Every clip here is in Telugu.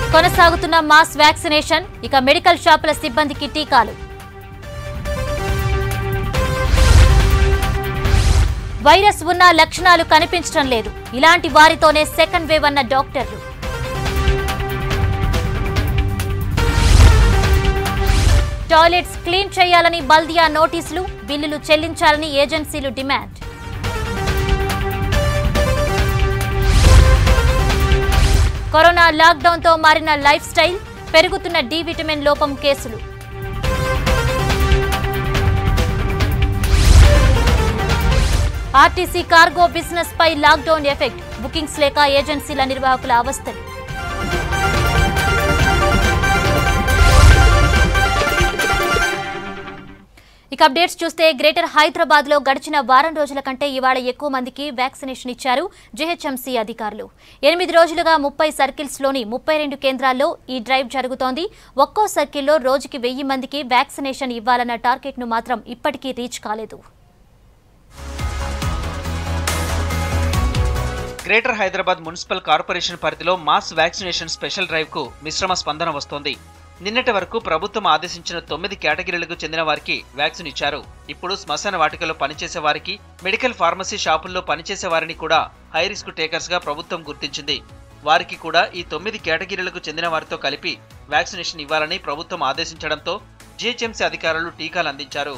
కొనసాగుతున్న మాస్ వ్యాక్సినేషన్ ఇక మెడికల్ షాపుల సిబ్బందికి టీకాలు వైరస్ ఉన్న లక్షణాలు కనిపించడం లేదు ఇలాంటి వారితోనే సెకండ్ వేవ్ అన్న డాక్టర్లు టాయిలెట్స్ క్లీన్ చేయాలని బల్దియా నోటీసులు బిల్లులు చెల్లించాలని ఏజెన్సీలు డిమాండ్ కరోనా లాక్డౌన్తో మారిన లైఫ్ స్టైల్ పెరుగుతున్న డి విటమిన్ లోపం కేసులు ఆర్టీసీ కార్గో బిజినెస్ పై లాక్డౌన్ ఎఫెక్ట్ బుకింగ్స్ లేక ఏజెన్సీల నిర్వాహకుల అవస్థలు ఇక అప్డేట్స్ చూస్తే గ్రేటర్ హైదరాబాద్ లో గడిచిన వారం రోజుల కంటే ఇవాళ ఎక్కువ మందికి వ్యాక్సినేషన్ ఇచ్చారు జీహెచ్ఎంసీ అధికారులు ఎనిమిది రోజులుగా ముప్పై సర్కిల్స్ లోని ముప్పై రెండు కేంద్రాల్లో ఈ డ్రైవ్ జరుగుతోంది ఒక్కో సర్కిల్లో రోజుకి వెయ్యి మందికి వ్యాక్సినేషన్ ఇవ్వాలన్న టార్గెట్ ను మాత్రం ఇప్పటికీ రీచ్ కాలేదు గ్రేటర్ హైదరాబాద్ మున్సిపల్ కార్పొరేషన్ పరిధిలో మాస్ వ్యాక్సినేషన్ స్పెషల్ డ్రైవ్ కు మిశ్రమ స్పందన వస్తోంది నిన్నటి వరకు ప్రభుత్వం ఆదేశించిన తొమ్మిది కేటగిరీలకు చెందిన వారికి వ్యాక్సిన్ ఇచ్చారు ఇప్పుడు శ్మశాన వాటికలో పనిచేసే వారికి మెడికల్ ఫార్మసీ షాపుల్లో పనిచేసే వారిని కూడా హై రిస్క్ టేకర్స్ గా ప్రభుత్వం గుర్తించింది వారికి కూడా ఈ తొమ్మిది కేటగిరీలకు చెందిన వారితో కలిపి వ్యాక్సినేషన్ ఇవ్వాలని ప్రభుత్వం ఆదేశించడంతో జీహెచ్ఎంసీ అధికారులు టీకాలు అందించారు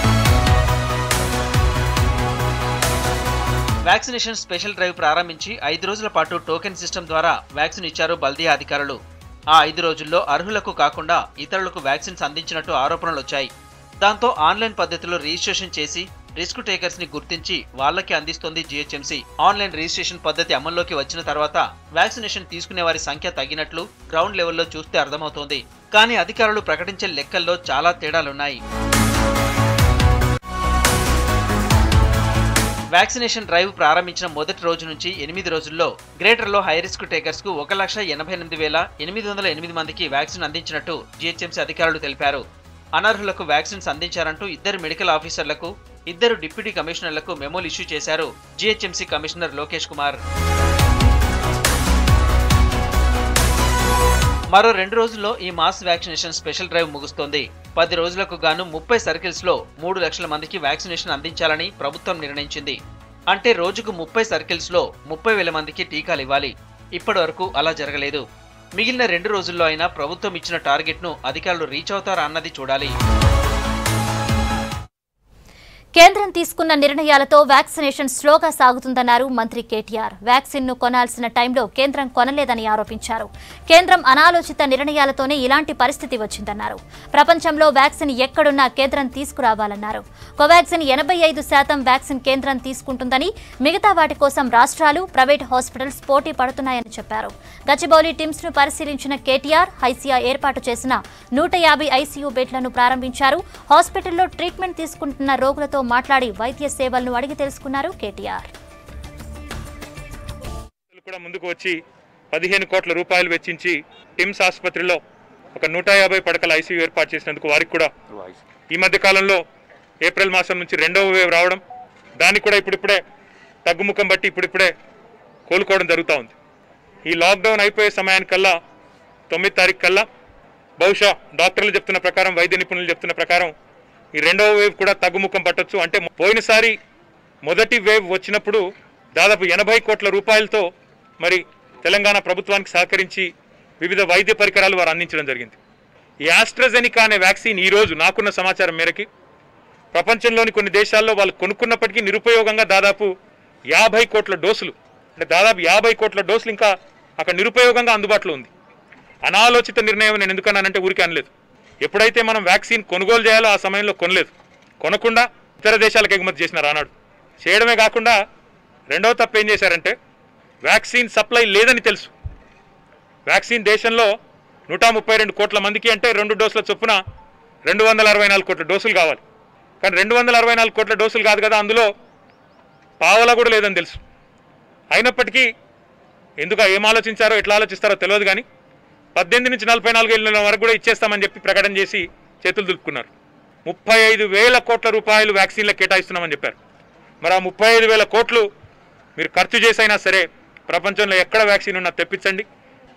వ్యాక్సినేషన్ స్పెషల్ డ్రైవ్ ప్రారంభించి ఐదు రోజుల పాటు టోకెన్ సిస్టమ్ ద్వారా వ్యాక్సిన్ ఇచ్చారు బల్దియా అధికారులు ఆ ఐదు రోజుల్లో అర్హులకు కాకుండా ఇతరులకు వ్యాక్సిన్స్ అందించినట్టు ఆరోపణలు వచ్చాయి దాంతో ఆన్లైన్ పద్ధతిలో రిజిస్ట్రేషన్ చేసి రిస్క్ టేకర్స్ ని గుర్తించి వాళ్ళకి అందిస్తోంది జీహెచ్ఎంసీ ఆన్లైన్ రిజిస్ట్రేషన్ పద్ధతి అమల్లోకి వచ్చిన తర్వాత వ్యాక్సినేషన్ తీసుకునే వారి సంఖ్య తగ్గినట్లు గ్రౌండ్ లెవెల్లో చూస్తే అర్థమవుతోంది కానీ అధికారులు ప్రకటించే లెక్కల్లో చాలా తేడాలున్నాయి వ్యాక్సినేషన్ డ్రైవ్ ప్రారంభించిన మొదటి రోజు నుంచి ఎనిమిది రోజుల్లో గ్రేటర్లో హై రిస్క్ టేకర్స్ కు ఒక లక్ష ఎనభై ఎనిమిది వేల ఎనిమిది వందల ఎనిమిది మందికి వ్యాక్సిన్ అందించినట్టు జీహెచ్ఎంసీ అధికారులు తెలిపారు అనర్హులకు వ్యాక్సిన్స్ అందించారంటూ ఇద్దరు మెడికల్ ఆఫీసర్లకు ఇద్దరు డిప్యూటీ కమిషనర్లకు మెమోలు ఇష్యూ చేశారు జీహెచ్ఎంసీ కమిషనర్ లోకేష్ కుమార్ మరో రెండు రోజుల్లో ఈ మాస్ వ్యాక్సినేషన్ స్పెషల్ డ్రైవ్ ముగుస్తోంది పది రోజులకు గాను ముప్పై సర్కిల్స్ లో మూడు లక్షల మందికి వ్యాక్సినేషన్ అందించాలని ప్రభుత్వం నిర్ణయించింది అంటే రోజుకు ముప్పై సర్కిల్స్ లో ముప్పై వేల మందికి టీకాలు ఇవ్వాలి ఇప్పటి వరకు అలా జరగలేదు మిగిలిన రెండు రోజుల్లో అయినా ప్రభుత్వం ఇచ్చిన టార్గెట్ ను అధికారులు రీచ్ అవుతారా అన్నది చూడాలి కేంద్రం తీసుకున్న నిర్ణయాలతో వ్యాక్సినేషన్ స్లోగా సాగుతుందన్నారు మంత్రి కేటీఆర్ వ్యాక్సిన్ ను కొనాల్సిన టైంలో కేంద్రం కొనలేదని ఆరోపించారు కేంద్రం అనాలోచిత నిర్ణయాలతోనే ఇలాంటి పరిస్థితి వచ్చిందన్నారు ప్రపంచంలో వ్యాక్సిన్ ఎక్కడున్నా కేంద్రం తీసుకురావాలన్నారు కోవాక్సిన్ ఎనభై ఐదు శాతం వ్యాక్సిన్ కేంద్రం తీసుకుంటుందని మిగతా వాటి కోసం రాష్ట్రాలు ప్రైవేట్ హాస్పిటల్స్ పోటీ పడుతున్నాయని చెప్పారు గచ్చిబౌలి టిమ్స్ ను పరిశీలించిన కేటీఆర్ హైసియా ఏర్పాటు చేసిన నూట యాభై ఐసీయూ బెడ్లను ప్రారంభించారు హాస్పిటల్లో ట్రీట్మెంట్ తీసుకుంటున్న రోగులతో మాట్లాడి వైద్య సేవలను అడిగి తెలుసుకున్నారు కేటీఆర్ వ్యక్తులు కూడా ముందుకు వచ్చి పదిహేను కోట్ల రూపాయలు వెచ్చించి టిమ్స్ ఆసుపత్రిలో ఒక నూట యాభై పడకల ఐసీయూ ఏర్పాటు చేసినందుకు వారికి కూడా ఈ మధ్య కాలంలో ఏప్రిల్ మాసం నుంచి రెండవ వేవ్ రావడం దానికి కూడా ఇప్పుడిప్పుడే తగ్గుముఖం బట్టి ఇప్పుడిప్పుడే కోలుకోవడం జరుగుతూ ఉంది ఈ లాక్డౌన్ అయిపోయే సమయానికల్లా తొమ్మిది తారీఖు కల్లా బహుశా డాక్టర్లు చెప్తున్న ప్రకారం వైద్య నిపుణులు చెప్తున్న ప్రకారం ఈ రెండవ వేవ్ కూడా తగ్గుముఖం పట్టొచ్చు అంటే పోయినసారి మొదటి వేవ్ వచ్చినప్పుడు దాదాపు ఎనభై కోట్ల రూపాయలతో మరి తెలంగాణ ప్రభుత్వానికి సహకరించి వివిధ వైద్య పరికరాలు వారు అందించడం జరిగింది ఈ ఆస్ట్రజెనికా అనే వ్యాక్సిన్ ఈ రోజు నాకున్న సమాచారం మేరకి ప్రపంచంలోని కొన్ని దేశాల్లో వాళ్ళు కొనుక్కున్నప్పటికీ నిరుపయోగంగా దాదాపు యాభై కోట్ల డోసులు అంటే దాదాపు యాభై కోట్ల డోసులు ఇంకా అక్కడ నిరుపయోగంగా అందుబాటులో ఉంది అనాలోచిత నిర్ణయం నేను ఎందుకన్నానంటే ఊరికే అనలేదు ఎప్పుడైతే మనం వ్యాక్సిన్ కొనుగోలు చేయాలో ఆ సమయంలో కొనలేదు కొనకుండా ఇతర దేశాలకు ఎగుమతి చేసినారు ఆనాడు చేయడమే కాకుండా రెండవ తప్పు ఏం చేశారంటే వ్యాక్సిన్ సప్లై లేదని తెలుసు వ్యాక్సిన్ దేశంలో నూట ముప్పై రెండు కోట్ల మందికి అంటే రెండు డోసుల చొప్పున రెండు వందల అరవై నాలుగు కోట్ల డోసులు కావాలి కానీ రెండు వందల అరవై నాలుగు కోట్ల డోసులు కాదు కదా అందులో పావలా కూడా లేదని తెలుసు అయినప్పటికీ ఎందుకు ఏం ఆలోచించారో ఎట్లా ఆలోచిస్తారో తెలియదు కానీ పద్దెనిమిది నుంచి నలభై నాలుగు ఏళ్ళ వరకు కూడా ఇచ్చేస్తామని చెప్పి ప్రకటన చేసి చేతులు దులుపుకున్నారు ముప్పై ఐదు వేల కోట్ల రూపాయలు వ్యాక్సిన్లకు కేటాయిస్తున్నామని చెప్పారు మరి ఆ ముప్పై ఐదు వేల కోట్లు మీరు ఖర్చు చేసైనా సరే ప్రపంచంలో ఎక్కడ వ్యాక్సిన్ ఉన్నా తెప్పించండి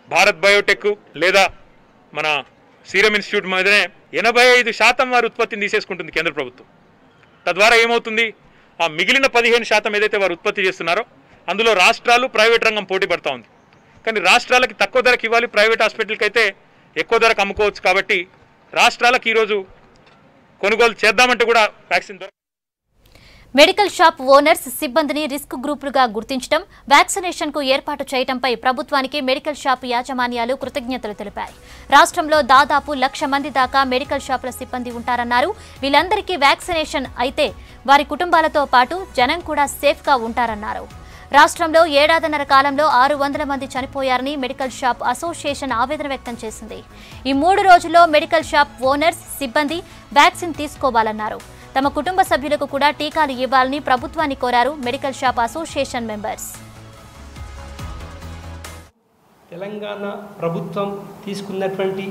భారత్ బయోటెక్ లేదా మన సీరం ఇన్స్టిట్యూట్ మీదనే ఎనభై ఐదు శాతం వారి ఉత్పత్తిని తీసేసుకుంటుంది కేంద్ర ప్రభుత్వం తద్వారా ఏమవుతుంది ఆ మిగిలిన పదిహేను శాతం ఏదైతే వారు ఉత్పత్తి చేస్తున్నారో అందులో రాష్ట్రాలు ప్రైవేట్ రంగం పోటీ పడతా ఉంది కానీ రాష్ట్రాలకి తక్కువ ధరకు ఇవ్వాలి ప్రైవేట్ హాస్పిటల్కి అయితే ఎక్కువ ధరకు అమ్ముకోవచ్చు కాబట్టి రాష్ట్రాలకు ఈరోజు కొనుగోలు చేద్దామంటే కూడా వ్యాక్సిన్ దొరక మెడికల్ షాప్ ఓనర్స్ సిబ్బందిని రిస్క్ గ్రూపులుగా గుర్తించడం వ్యాక్సినేషన్ కు ఏర్పాటు చేయడంపై ప్రభుత్వానికి మెడికల్ షాప్ యాజమాన్యాలు కృతజ్ఞతలు తెలిపాయి రాష్ట్రంలో దాదాపు లక్ష మంది దాకా మెడికల్ షాపుల సిబ్బంది ఉంటారన్నారు వీళ్ళందరికీ వ్యాక్సినేషన్ అయితే వారి కుటుంబాలతో పాటు జనం కూడా సేఫ్ గా ఉంటారన్నారు రాష్ట్రంలో ఏడాదిన్నర కాలంలో ఆరు వందల మంది చనిపోయారని మెడికల్ షాప్ అసోసియేషన్ ఆవేదన వ్యక్తం చేసింది ఈ మూడు రోజుల్లో మెడికల్ షాప్ ఓనర్స్ సిబ్బంది వ్యాక్సిన్ తీసుకోవాలన్నారు తమ కుటుంబ సభ్యులకు కూడా టీకాలు ఇవ్వాలని ప్రభుత్వాన్ని కోరారు medical shop association members Telangana ప్రభుత్వం తీసుకున్నటువంటి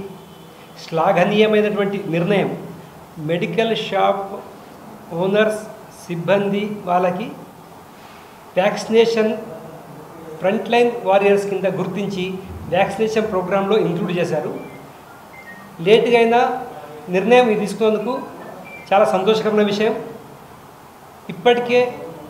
శ్లాఘనీయమైనటువంటి నిర్ణయం మెడికల్ షాప్ ఓనర్స్ సిబ్బంది వాళ్ళకి వ్యాక్సినేషన్ ఫ్రంట్ లైన్ వారియర్స్ కింద గుర్తించి వ్యాక్సినేషన్ ప్రోగ్రాంలో ఇంక్లూడ్ చేశారు లేటుగా అయినా నిర్ణయం ఇది తీసుకున్నందుకు చాలా సంతోషకరమైన విషయం ఇప్పటికే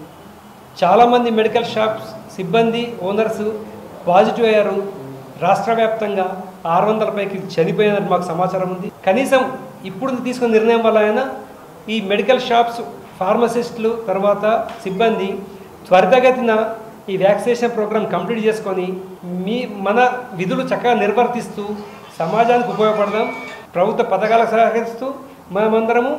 చాలామంది మెడికల్ షాప్స్ సిబ్బంది ఓనర్స్ పాజిటివ్ అయ్యారు రాష్ట్ర వ్యాప్తంగా ఆరు వందల పైకి చనిపోయినట్టు మాకు సమాచారం ఉంది కనీసం ఇప్పుడు తీసుకున్న నిర్ణయం వల్ల అయినా ఈ మెడికల్ షాప్స్ ఫార్మసిస్టులు తర్వాత సిబ్బంది త్వరితగతిన ఈ వ్యాక్సినేషన్ ప్రోగ్రాం కంప్లీట్ చేసుకొని మీ మన విధులు చక్కగా నిర్వర్తిస్తూ సమాజానికి ఉపయోగపడదాం ప్రభుత్వ పథకాలకు సహకరిస్తూ మనమందరము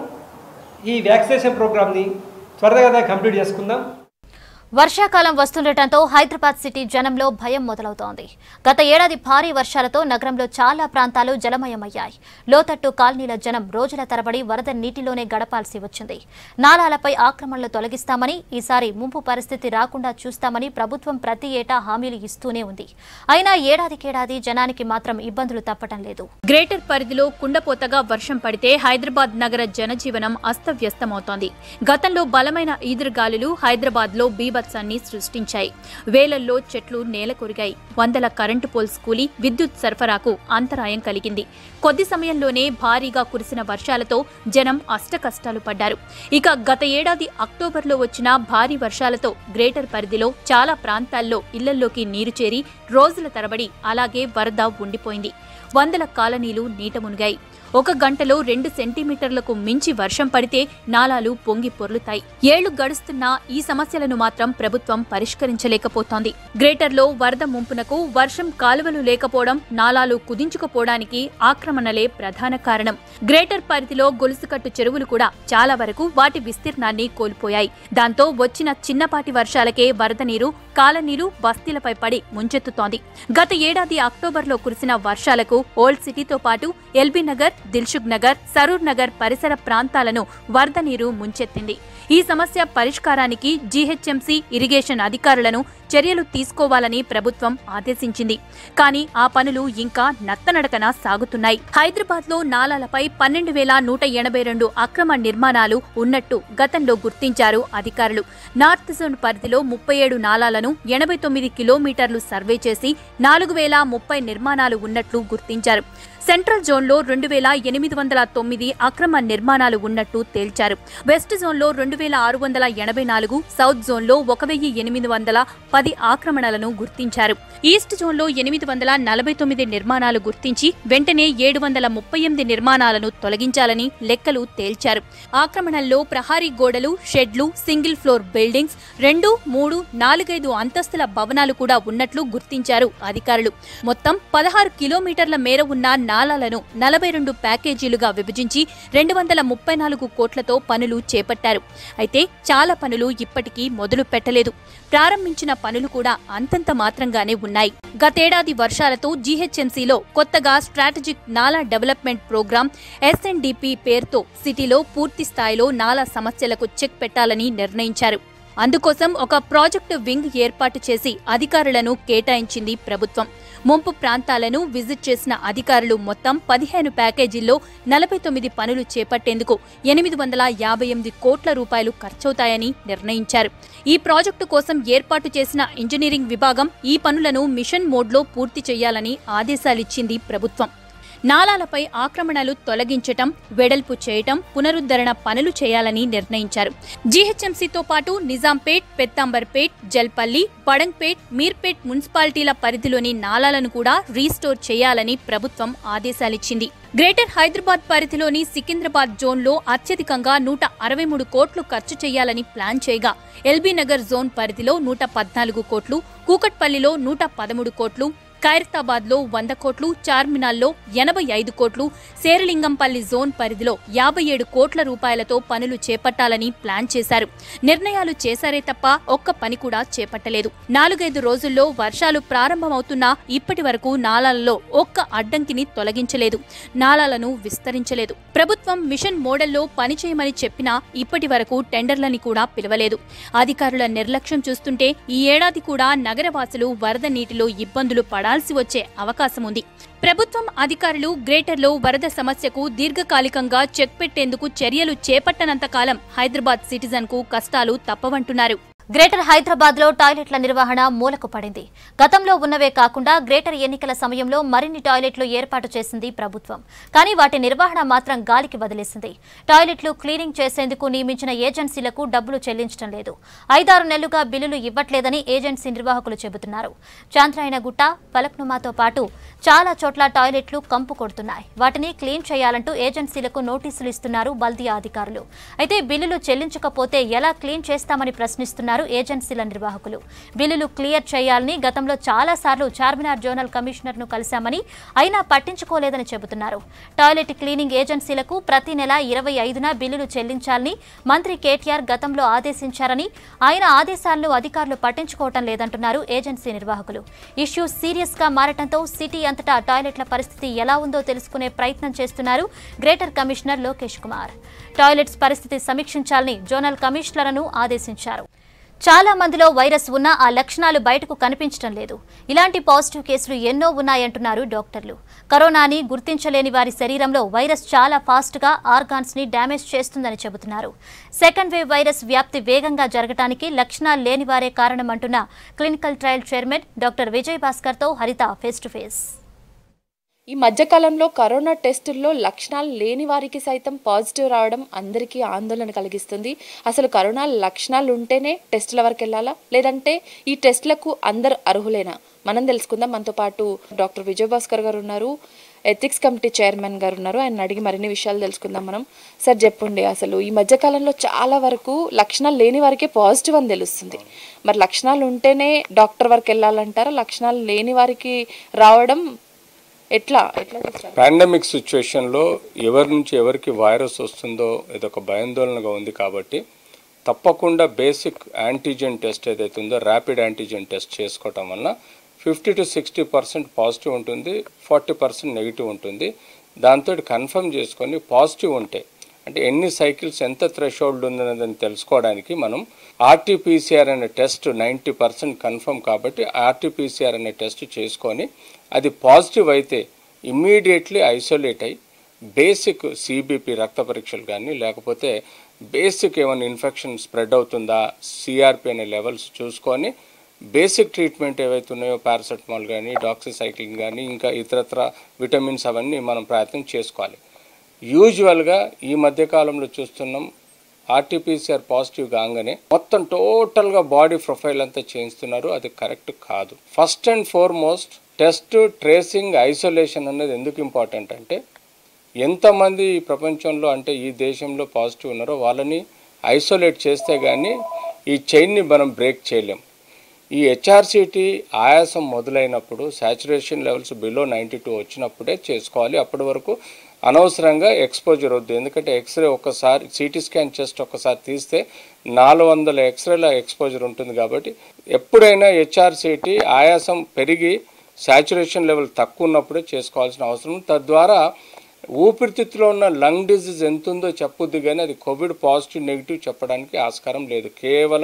ఈ వ్యాక్సినేషన్ ప్రోగ్రామ్ని త్వరగా కంప్లీట్ చేసుకుందాం వర్షాకాలం వస్తుండటంతో హైదరాబాద్ సిటీ జనంలో భయం మొదలవుతోంది గత ఏడాది భారీ వర్షాలతో నగరంలో చాలా ప్రాంతాలు జలమయమయ్యాయి లోతట్టు కాలనీల జనం రోజుల తరబడి వరద నీటిలోనే గడపాల్సి వచ్చింది నాలాలపై ఆక్రమణలు తొలగిస్తామని ఈసారి ముంపు పరిస్థితి రాకుండా చూస్తామని ప్రభుత్వం ప్రతి ఏటా హామీలు ఇస్తూనే ఉంది అయినా ఏడాదికేడాది జనానికి మాత్రం ఇబ్బందులు తప్పటం లేదు గ్రేటర్ పరిధిలో కుండపోతగా వర్షం పడితే హైదరాబాద్ నగర జనజీవనం అస్తవ్యస్తమవుతోంది గతంలో బలమైన ఈదురుగాలులు హైదరాబాద్ లో బీభత్సాన్ని సృష్టించాయి వేలల్లో చెట్లు నేలకొరిగాయి వందల కరెంటు పోల్స్ కూలి విద్యుత్ సరఫరాకు అంతరాయం కలిగింది కొద్ది సమయంలోనే భారీగా కురిసిన వర్షాలతో జనం అష్టకష్టాలు పడ్డారు ఇక గత ఏడాది అక్టోబర్లో వచ్చిన భారీ వర్షాలతో గ్రేటర్ పరిధిలో చాలా ప్రాంతాల్లో ఇళ్లల్లోకి నీరు చేరి రోజుల తరబడి అలాగే వరద ఉండిపోయింది వందల కాలనీలు నీట మునిగాయి ఒక గంటలో రెండు సెంటీమీటర్లకు మించి వర్షం పడితే నాలాలు పొంగి పొర్లుతాయి ఏళ్లు గడుస్తున్నా ఈ సమస్యలను మాత్రం ప్రభుత్వం పరిష్కరించలేకపోతోంది గ్రేటర్లో వరద ముంపునకు వర్షం కాలువలు లేకపోవడం నాలాలు కుదించుకుపోవడానికి ఆక్రమణలే ప్రధాన కారణం గ్రేటర్ పరిధిలో గొలుసుకట్టు చెరువులు కూడా చాలా వరకు వాటి విస్తీర్ణాన్ని కోల్పోయాయి దాంతో వచ్చిన చిన్నపాటి వర్షాలకే వరద నీరు కాలనీరు బస్తీలపై పడి ముంచెత్తుతోంది గత ఏడాది అక్టోబర్లో కురిసిన వర్షాలకు ఓల్డ్ సిటీతో పాటు ఎల్బీ నగర్ దిల్సుఖ్ నగర్ సరూర్ నగర్ పరిసర ప్రాంతాలను వరద నీరు ముంచెత్తింది ఈ సమస్య పరిష్కారానికి జీహెచ్ఎంసీ ఇరిగేషన్ అధికారులను చర్యలు తీసుకోవాలని ప్రభుత్వం ఆదేశించింది కానీ ఆ పనులు ఇంకా నత్తనడకన సాగుతున్నాయి హైదరాబాద్ లో నాలాలపై పన్నెండు వేల నూట ఎనభై రెండు అక్రమ నిర్మాణాలు ఉన్నట్టు గతంలో గుర్తించారు అధికారులు నార్త్ జోన్ పరిధిలో ముప్పై ఏడు నాలాలను ఎనభై తొమ్మిది కిలోమీటర్లు సర్వే చేసి నాలుగు వేల ముప్పై నిర్మాణాలు ఉన్నట్లు గుర్తించారు సెంట్రల్ జోన్లో రెండు వేల ఎనిమిది వందల తొమ్మిది అక్రమ నిర్మాణాలు ఉన్నట్టు తేల్చారు వెస్ట్ జోన్లో రెండు వేల ఆరు వందల ఎనభై నాలుగు సౌత్ జోన్లో ఒక వెయ్యి ఎనిమిది వందల పది ఆక్రమణలను గుర్తించారు ఈస్ట్ జోన్లో ఎనిమిది వందల నలభై తొమ్మిది నిర్మాణాలు గుర్తించి వెంటనే ఏడు వందల ముప్పై ఎనిమిది నిర్మాణాలను తొలగించాలని లెక్కలు తేల్చారు ఆక్రమణల్లో ప్రహారీ గోడలు షెడ్లు సింగిల్ ఫ్లోర్ బిల్డింగ్స్ రెండు మూడు నాలుగైదు అంతస్తుల భవనాలు కూడా ఉన్నట్లు గుర్తించారు అధికారులు మొత్తం పదహారు కిలోమీటర్ల మేర ఉన్న నాలాలను నలభై రెండు ప్యాకేజీలుగా విభజించి రెండు వందల ముప్పై నాలుగు కోట్లతో పనులు చేపట్టారు అయితే చాలా పనులు ఇప్పటికీ మొదలు పెట్టలేదు ప్రారంభించిన పనులు కూడా అంతంత మాత్రంగానే ఉన్నాయి గతేడాది వర్షాలతో జీహెచ్ఎంసీలో కొత్తగా స్ట్రాటజిక్ నాలా డెవలప్మెంట్ ప్రోగ్రాం ఎస్ఎన్డిపి పేరుతో సిటీలో పూర్తి స్థాయిలో నాలా సమస్యలకు చెక్ పెట్టాలని నిర్ణయించారు అందుకోసం ఒక ప్రాజెక్టు వింగ్ ఏర్పాటు చేసి అధికారులను కేటాయించింది ప్రభుత్వం ముంపు ప్రాంతాలను విజిట్ చేసిన అధికారులు మొత్తం పదిహేను ప్యాకేజీల్లో నలభై తొమ్మిది పనులు చేపట్టేందుకు ఎనిమిది వందల యాభై ఎనిమిది కోట్ల రూపాయలు ఖర్చవుతాయని నిర్ణయించారు ఈ ప్రాజెక్టు కోసం ఏర్పాటు చేసిన ఇంజనీరింగ్ విభాగం ఈ పనులను మిషన్ మోడ్లో పూర్తి చేయాలని ఆదేశాలిచ్చింది ప్రభుత్వం నాలాలపై ఆక్రమణలు తొలగించటం వెడల్పు చేయటం పునరుద్ధరణ పనులు చేయాలని నిర్ణయించారు జీహెచ్ఎంసీతో పాటు నిజాంపేట్ పెత్తాంబర్పేట్ జల్పల్లి పడంగ్పేట్ మీర్పేట్ మున్సిపాలిటీల పరిధిలోని నాలాలను కూడా రీస్టోర్ చేయాలని ప్రభుత్వం ఆదేశాలిచ్చింది గ్రేటర్ హైదరాబాద్ పరిధిలోని సికింద్రాబాద్ జోన్లో అత్యధికంగా నూట అరవై మూడు కోట్లు ఖర్చు చేయాలని ప్లాన్ చేయగా ఎల్బీ నగర్ జోన్ పరిధిలో నూట పద్నాలుగు కోట్లు కూకట్పల్లిలో నూట పదమూడు కోట్లు ఖైరతాబాద్ లో వంద కోట్లు చార్మినాల్లో ఎనభై ఐదు కోట్లు శేరలింగంపల్లి జోన్ పరిధిలో యాభై ఏడు కోట్ల రూపాయలతో పనులు చేపట్టాలని ప్లాన్ చేశారు నిర్ణయాలు చేశారే తప్ప ఒక్క పని కూడా చేపట్టలేదు నాలుగైదు రోజుల్లో వర్షాలు ప్రారంభమవుతున్నా ఇప్పటి వరకు నాలాలలో ఒక్క అడ్డంకిని తొలగించలేదు నాలాలను విస్తరించలేదు ప్రభుత్వం మిషన్ మోడల్లో పనిచేయమని చెప్పినా ఇప్పటి వరకు టెండర్లని కూడా పిలవలేదు అధికారుల నిర్లక్ష్యం చూస్తుంటే ఈ ఏడాది కూడా నగరవాసులు వరద నీటిలో ఇబ్బందులు పడాల్సి వచ్చే అవకాశం ఉంది ప్రభుత్వం అధికారులు గ్రేటర్లో వరద సమస్యకు దీర్ఘకాలికంగా చెక్ పెట్టేందుకు చర్యలు చేపట్టనంత కాలం హైదరాబాద్ సిటిజన్ కు కష్టాలు తప్పవంటున్నారు గ్రేటర్ హైదరాబాద్ లో టాయిలెట్ల నిర్వహణ మూలకు పడింది గతంలో ఉన్నవే కాకుండా గ్రేటర్ ఎన్నికల సమయంలో మరిన్ని టాయిలెట్లు ఏర్పాటు చేసింది ప్రభుత్వం కానీ వాటి నిర్వహణ మాత్రం గాలికి వదిలేసింది టాయిలెట్లు క్లీనింగ్ చేసేందుకు నియమించిన ఏజెన్సీలకు డబ్బులు చెల్లించడం లేదు ఐదారు నెలలుగా బిల్లులు ఇవ్వట్లేదని ఏజెన్సీ నిర్వాహకులు చెబుతున్నారు చాంద్రాయనగుట్ట పలక్నుమాతో పాటు చాలా చోట్ల టాయిలెట్లు కంపు కొడుతున్నాయి వాటిని క్లీన్ చేయాలంటూ ఏజెన్సీలకు నోటీసులు ఇస్తున్నారు బల్దియా అధికారులు అయితే బిల్లులు చెల్లించకపోతే ఎలా క్లీన్ చేస్తామని ప్రశ్నిస్తున్నారు ఏజెన్సీల నిర్వాహకులు బిల్లులు క్లియర్ చేయాలని గతంలో చాలా సార్లు చార్మినార్ జోనల్ కమిషనర్ ను కలిశామని అయినా పట్టించుకోలేదని చెబుతున్నారు టాయిలెట్ క్లీనింగ్ ఏజెన్సీలకు ప్రతి నెల ఇరవై ఐదున బిల్లులు చెల్లించాలని మంత్రి కేటీఆర్ గతంలో ఆదేశించారని ఆయన ఆదేశాలను అధికారులు పట్టించుకోవటం లేదంటున్నారు ఏజెన్సీ నిర్వాహకులు ఇష్యూ సీరియస్ గా మారటంతో సిటీ అంతటా టాయిలెట్ల పరిస్థితి ఎలా ఉందో తెలుసుకునే ప్రయత్నం చేస్తున్నారు greater commissioner Lokesh Kumar toilets పరిస్థితి సమీక్షించాలని జోనల్ కమిషనర్లను ఆదేశించారు చాలా మందిలో వైరస్ ఉన్నా ఆ లక్షణాలు బయటకు కనిపించడం లేదు ఇలాంటి పాజిటివ్ కేసులు ఎన్నో ఉన్నాయంటున్నారు డాక్టర్లు కరోనాని గుర్తించలేని వారి శరీరంలో వైరస్ చాలా ఫాస్ట్గా ఆర్గాన్స్ ని డ్యామేజ్ చేస్తుందని చెబుతున్నారు సెకండ్ వేవ్ వైరస్ వ్యాప్తి వేగంగా జరగటానికి లక్షణాలు లేని వారే కారణమంటున్న clinical trial chairman doctor Vijay భాస్కర్తో హరిత ఫేస్ టు ఫేస్ ఈ మధ్యకాలంలో కరోనా టెస్టుల్లో లక్షణాలు లేని వారికి సైతం పాజిటివ్ రావడం అందరికీ ఆందోళన కలిగిస్తుంది అసలు కరోనా లక్షణాలు ఉంటేనే టెస్టుల వరకు వెళ్ళాలా లేదంటే ఈ టెస్టులకు అందరు అర్హులేనా మనం తెలుసుకుందాం మనతో పాటు డాక్టర్ విజయభాస్కర్ గారు ఉన్నారు ఎథిక్స్ కమిటీ చైర్మన్ గారు ఉన్నారు ఆయన అడిగి మరిన్ని విషయాలు తెలుసుకుందాం మనం సార్ చెప్పండి అసలు ఈ మధ్యకాలంలో చాలా వరకు లక్షణాలు లేని వారికే పాజిటివ్ అని తెలుస్తుంది మరి లక్షణాలు ఉంటేనే డాక్టర్ వరకు వెళ్ళాలంటారా లక్షణాలు లేని వారికి రావడం ఎట్లా ఎట్లా చూస్తారు పాండమిక్ సిచ్యువేషన్లో ఎవరి నుంచి ఎవరికి వైరస్ వస్తుందో ఇదొక భయాందోళనగా ఉంది కాబట్టి తప్పకుండా బేసిక్ యాంటీజెన్ టెస్ట్ ఏదైతే ఉందో ర్యాపిడ్ యాంటీజెన్ టెస్ట్ చేసుకోవటం వల్ల fifty to sixty percent positive ఉంటుంది ఫార్టీ పర్సెంట్ నెగిటివ్ ఉంటుంది దాంతో కన్ఫర్మ్ చేసుకొని పాజిటివ్ ఉంటే అంటే ఎన్ని సైకిల్స్ ఎంత థ్రెషోల్డ్ ఉందనేదని తెలుసుకోవడానికి మనం ఆర్టీపీసీఆర్ అనే టెస్ట్ నైంటీ పర్సెంట్ కన్ఫర్మ్ కాబట్టి ఆర్టీపీసీఆర్ అనే టెస్ట్ చేసుకొని అది పాజిటివ్ అయితే ఇమ్మీడియట్లీ ఐసోలేట్ అయ్యి బేసిక్ సిబిపి రక్త పరీక్షలు కానీ లేకపోతే బేసిక్ ఏమైనా ఇన్ఫెక్షన్ స్ప్రెడ్ అవుతుందా సిఆర్పి అనే లెవెల్స్ చూసుకొని బేసిక్ ట్రీట్మెంట్ ఏవైతే ఉన్నాయో పారాసెటమాల్ కానీ డాక్సిసైక్లిన్ కానీ ఇంకా ఇతరత్ర విటమిన్స్ అవన్నీ మనం ప్రయత్నం చేసుకోవాలి యూజువల్గా ఈ మధ్యకాలంలో చూస్తున్నాం ఆర్టీపీసీఆర్ పాజిటివ్ కాగానే మొత్తం టోటల్గా బాడీ ప్రొఫైల్ అంతా చేయిస్తున్నారు అది కరెక్ట్ కాదు first and foremost test tracing isolation అనేది ఎందుకు ఇంపార్టెంట్ అంటే ఎంతమంది ఈ ప్రపంచంలో అంటే ఈ దేశంలో పాజిటివ్ ఉన్నారో వాళ్ళని ఐసోలేట్ చేస్తే కానీ ఈ చైన్ని మనం బ్రేక్ చేయలేం ఈ హెచ్ఆర్సిటీ ఆయాసం మొదలైనప్పుడు saturation levels below ninety two వచ్చినప్పుడే చేసుకోవాలి అప్పటి వరకు అనవసరంగా ఎక్స్పోజర్ వద్దు ఎందుకంటే ఎక్స్రే ఒక్కసారి సిటీ స్కాన్ చెస్ట్ ఒక్కసారి తీస్తే నాలుగు వందల ఎక్స్రేల ఎక్స్పోజర్ ఉంటుంది కాబట్టి ఎప్పుడైనా హెచ్ఆర్సిటీ ఆయాసం పెరిగి సాచురేషన్ లెవెల్ తక్కువ ఉన్నప్పుడే చేసుకోవాల్సిన అవసరం తద్వారా ఊపిరితిత్తులో ఉన్న లంగ్ డిజీజ్ ఎంత ఉందో చెప్పొద్దు కానీ అది కోవిడ్ పాజిటివ్ నెగిటివ్ చెప్పడానికి ఆస్కారం లేదు కేవలం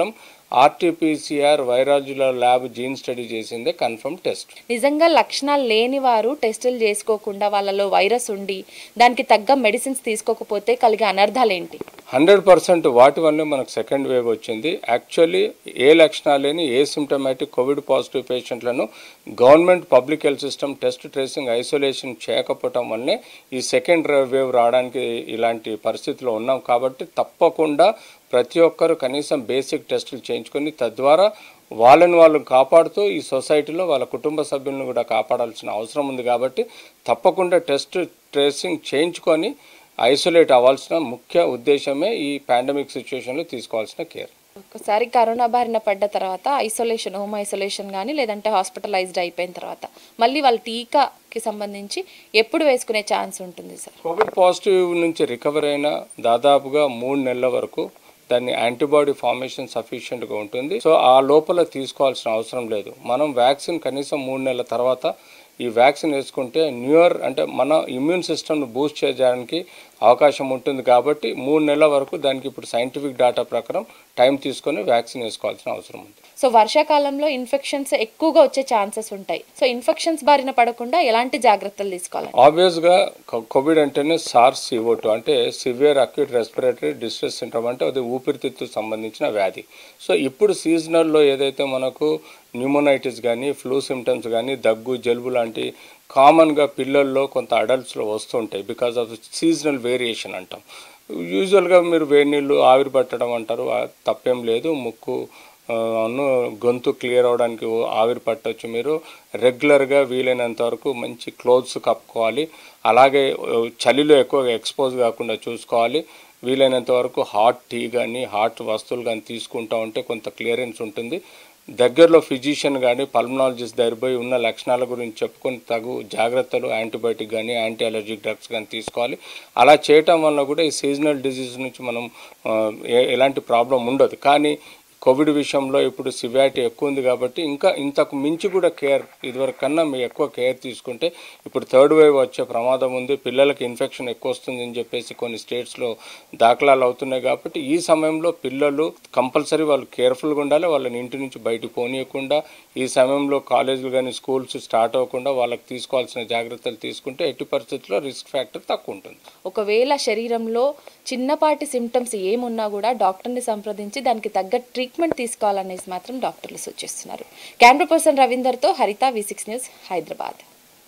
ఆర్టీపీసీఆర్ వైరాజుల ల్యాబ్ జీన్ స్టడీ చేసిందే కన్ఫర్మ్ టెస్ట్ నిజంగా లక్షణాలు లేని వారు టెస్టులు చేసుకోకుండా వాళ్ళలో వైరస్ ఉండి దానికి తగ్గ మెడిసిన్స్ తీసుకోకపోతే కలిగే అనర్థాలు ఏంటి హండ్రెడ్ పర్సెంట్ వాటి వల్లే మనకు సెకండ్ వేవ్ వచ్చింది యాక్చువల్లీ ఏ లక్షణాలు లేని ఏ సిమ్టమాటిక్ కోవిడ్ పాజిటివ్ పేషెంట్లను government public health system test tracing isolation చేయకపోవటం వల్లనే ఈ సెకండ్ వేవ్ రావడానికి ఇలాంటి పరిస్థితిలో ఉన్నాం కాబట్టి తప్పకుండా ప్రతి ఒక్కరు కనీసం బేసిక్ టెస్టులు చేయించుకొని తద్వారా వాళ్ళని వాళ్ళు కాపాడుతూ ఈ సొసైటీలో వాళ్ళ కుటుంబ సభ్యులను కూడా కాపాడాల్సిన అవసరం ఉంది కాబట్టి తప్పకుండా టెస్ట్ ట్రేసింగ్ చేయించుకొని ఐసోలేట్ అవ్వాల్సిన ముఖ్య ఉద్దేశమే ఈ పాండమిక్ సిచ్యువేషన్లో తీసుకోవాల్సిన కేర్ ఒకసారి కరోనా బారిన పడ్డ తర్వాత ఐసోలేషన్ హోమ్ ఐసోలేషన్ కానీ లేదంటే హాస్పిటలైజ్డ్ అయిపోయిన తర్వాత మళ్ళీ వాళ్ళ టీకాకి సంబంధించి ఎప్పుడు వేసుకునే ఛాన్స్ ఉంటుంది సార్ కోవిడ్ పాజిటివ్ నుంచి రికవర్ అయిన దాదాపుగా మూడు నెలల వరకు దాన్ని యాంటీబాడీ ఫార్మేషన్ సఫిషియెంట్గా ఉంటుంది సో ఆ లోపల తీసుకోవాల్సిన అవసరం లేదు మనం వ్యాక్సిన్ కనీసం మూడు నెలల తర్వాత ఈ వ్యాక్సిన్ వేసుకుంటే న్యూయర్ అంటే మన ఇమ్యూన్ సిస్టమ్ను బూస్ట్ చేయడానికి అవకాశం ఉంటుంది కాబట్టి మూడు నెలల వరకు దానికి ఇప్పుడు సైంటిఫిక్ డేటా ప్రకారం టైం తీసుకొని వ్యాక్సిన్ వేసుకోవాల్సిన అవసరం ఉంది సో వర్షాకాలంలో ఇన్ఫెక్షన్స్ ఎక్కువగా వచ్చే ఛాన్సెస్ ఉంటాయి సో ఇన్ఫెక్షన్స్ బారిన పడకుండా ఎలాంటి జాగ్రత్తలు తీసుకోవాలి ఆబ్వియస్గా కోవిడ్ అంటేనే సార్స్ సివోటు అంటే severe acute respiratory distress syndrome అంటే అది ఊపిరితిత్తుకు సంబంధించిన వ్యాధి సో ఇప్పుడు సీజనల్లో ఏదైతే మనకు న్యూమోనైటిస్ కానీ ఫ్లూ సిమ్టమ్స్ కానీ దగ్గు జలుబు లాంటి కామన్గా పిల్లల్లో కొంత అడల్ట్స్లో వస్తుంటాయి బికాస్ ఆఫ్ సీజనల్ వేరియేషన్ అంటాం యూజువల్గా మీరు వేడి నీళ్ళు ఆవిరి పట్టడం అంటారు ఆ తప్పేం లేదు ముక్కు ఆ, అను గొంతు క్లియర్ అవడానికి ఆవిరి పట్టొచ్చు మీరు రెగ్యులర్గా వీలైనంత వరకు మంచి క్లోత్స్ కప్పుకోవాలి అలాగే ఆ, చలిలో ఎక్కువగా ఎక్స్పోజ్ కాకుండా చూసుకోవాలి వీలైనంత వరకు హాట్ టీ కానీ హాట్ వస్తువులు కానీ తీసుకుంటా ఉంటే కొంత క్లియరెన్స్ ఉంటుంది దగ్గరలో ఫిజిషియన్ కానీ పల్మనాలజిస్ట్ దగ్గర పోయి ఉన్న లక్షణాల గురించి చెప్పుకొని తగు జాగ్రత్తలు యాంటీబయాటిక్ కానీ యాంటీ అలర్జిక్ డ్రగ్స్ కానీ తీసుకోవాలి అలా చేయటం వల్ల కూడా ఈ సీజనల్ డిసీజ్ నుంచి మనం ఆ, ఏ- ఎలాంటి ప్రాబ్లం ఉండదు కానీ కోవిడ్ విషయంలో ఇప్పుడు సివియారిటీ ఎక్కువ ఉంది కాబట్టి ఇంకా ఇంతకు మించి కూడా కేర్ ఇదివరకు కన్నా మీరు ఎక్కువ కేర్ తీసుకుంటే ఇప్పుడు థర్డ్ వేవ్ వచ్చే ప్రమాదం ఉంది పిల్లలకి ఇన్ఫెక్షన్ ఎక్కువ వస్తుంది అని చెప్పేసి కొన్ని స్టేట్స్లో దాఖలాలు అవుతున్నాయి కాబట్టి ఈ సమయంలో పిల్లలు కంపల్సరీ వాళ్ళు కేర్ఫుల్గా ఉండాలి వాళ్ళని ఇంటి నుంచి బయటకు పోనీయకుండా ఈ సమయంలో కాలేజీలు కానీ స్కూల్స్ స్టార్ట్ అవ్వకుండా వాళ్ళకి తీసుకోవాల్సిన జాగ్రత్తలు తీసుకుంటే ఎట్టి పరిస్థితుల్లో రిస్క్ ఫ్యాక్టర్ తక్కువ ఉంటుంది ఒకవేళ శరీరంలో చిన్నపాటి సిమ్టమ్స్ ఏమున్నా కూడా డాక్టర్ని సంప్రదించి దానికి తగ్గ ట్రీట్మెంట్ తీసుకోవాలనేసి మాత్రం డాక్టర్లు సూచిస్తున్నారు కెమెరా పర్సన్ రవీందర్తో హరిత వి సిక్స్ న్యూస్ హైదరాబాద్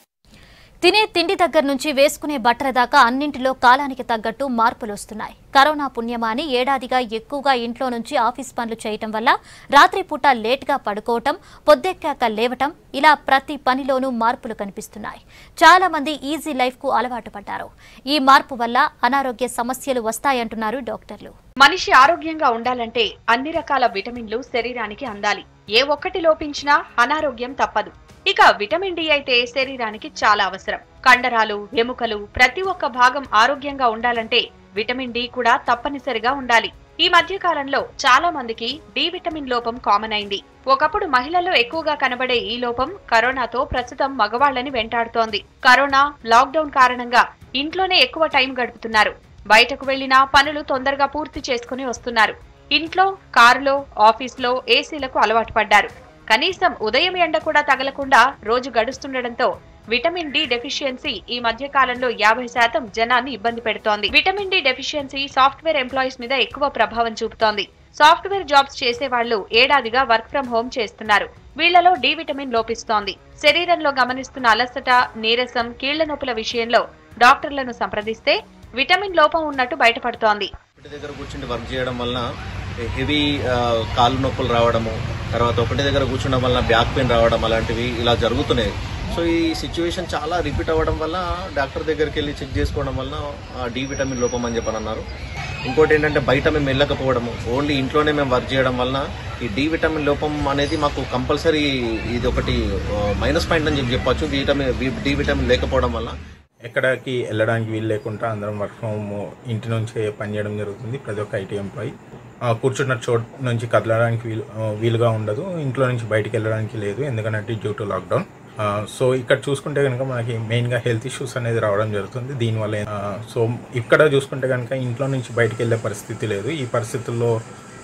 తినే తిండి దగ్గర నుంచి వేసుకునే బట్టల దాకా అన్నింటిలో కాలానికి తగ్గట్టు మార్పులు వస్తున్నాయి కరోనా పుణ్యమాని ఏడాదిగా ఎక్కువగా ఇంట్లో నుంచి ఆఫీస్ పనులు చేయటం వల్ల రాత్రిపూట లేట్గా పడుకోవటం పొద్దెక్కాక లేవటం ఇలా ప్రతి పనిలోనూ మార్పులు కనిపిస్తున్నాయి చాలా మంది ఈజీ లైఫ్కు అలవాటు పడ్డారు ఈ మార్పు వల్ల అనారోగ్య సమస్యలు వస్తాయంటున్నారు డాక్టర్లు మనిషి ఆరోగ్యంగా ఉండాలంటే అన్ని రకాల విటమిన్లు శరీరానికి అందాలి ఏ ఒక్కటి లోపించినా అనారోగ్యం తప్పదు ఇక విటమిన్ డి అయితే శరీరానికి చాలా అవసరం కండరాలు ఎముకలు ప్రతి ఒక్క భాగం ఆరోగ్యంగా ఉండాలంటే విటమిన్ డి కూడా తప్పనిసరిగా ఉండాలి ఈ మధ్య కాలంలో చాలా మందికి డి విటమిన్ లోపం కామన్ అయింది ఒకప్పుడు మహిళల్లో ఎక్కువగా కనబడే ఈ లోపం కరోనాతో ప్రస్తుతం మగవాళ్లని వెంటాడుతోంది కరోనా లాక్డౌన్ కారణంగా ఇంట్లోనే ఎక్కువ టైం గడుపుతున్నారు బయటకు వెళ్లినా పనులు తొందరగా పూర్తి చేసుకుని వస్తున్నారు ఇంట్లో కారులో ఆఫీస్లో ఏసీలకు అలవాటు పడ్డారు కనీసం ఉదయం ఎండ కూడా తగలకుండా రోజు గడుస్తుండటంతో విటమిన్ డి డెఫిషియన్సీ ఈ మధ్య కాలంలో యాభై శాతం జనాన్ని ఇబ్బంది పెడుతోంది vitamin D deficiency software employees మీద ఎక్కువ ప్రభావం చూపుతోంది సాఫ్ట్వేర్ జాబ్స్ చేసే వాళ్ళు ఏడాదిగా వర్క్ ఫ్రం హోమ్ చేస్తున్నారు వీళ్లలో డి విటమిన్ లోపిస్తోంది శరీరంలో గమనిస్తున్న అలసట నీరసం కీళ్ల నొప్పుల విషయంలో డాక్టర్లను సంప్రదిస్తే విటమిన్ లోపం ఉన్నట్టు బయటపడుతోంది ఒకటి దగ్గర కూర్చుండి వర్క్ చేయడం వలన హెవీ కాళ్ళు నొప్పులు రావడము తర్వాత ఒకటి దగ్గర కూర్చోవడం వలన బ్యాక్ పెయిన్ రావడం అలాంటివి ఇలా జరుగుతున్నాయి సో ఈ సిచ్యువేషన్ చాలా రిపీట్ అవ్వడం వల్ల డాక్టర్ దగ్గరికి వెళ్ళి చెక్ చేసుకోవడం వలన డి విటమిన్ లోపం అని చెప్పని అన్నారు ఇంకోటి ఏంటంటే బయట మేము వెళ్ళకపోవడము ఓన్లీ ఇంట్లోనే మేము వర్క్ చేయడం వలన ఈ డి విటమిన్ లోపం అనేది మాకు కంపల్సరీ ఇది ఒకటి మైనస్ పాయింట్ అని చెప్పి చెప్పొచ్చు విటమిన్ డి విటమిన్ లేకపోవడం వల్ల ఎక్కడికి వెళ్ళడానికి వీలు లేకుండా అందరం వర్క్ ఫ్రమ్ ఇంటి నుంచే పనిచేయడం జరుగుతుంది ప్రతి ఒక్క ఐటీ ఎంప్లాయీ కూర్చున్న చోటు నుంచి కదలడానికి వీలు ఆ, వీలుగా ఉండదు ఇంట్లో నుంచి బయటికి వెళ్ళడానికి లేదు ఎందుకంటే డ్యూ టు లాక్డౌన్ సో ఇక్కడ చూసుకుంటే కనుక మనకి మెయిన్గా హెల్త్ ఇష్యూస్ అనేది రావడం జరుగుతుంది దీనివల్ల ఆ, సో ఇక్కడ చూసుకుంటే కనుక ఇంట్లో నుంచి బయటికి వెళ్ళే పరిస్థితి లేదు ఈ పరిస్థితుల్లో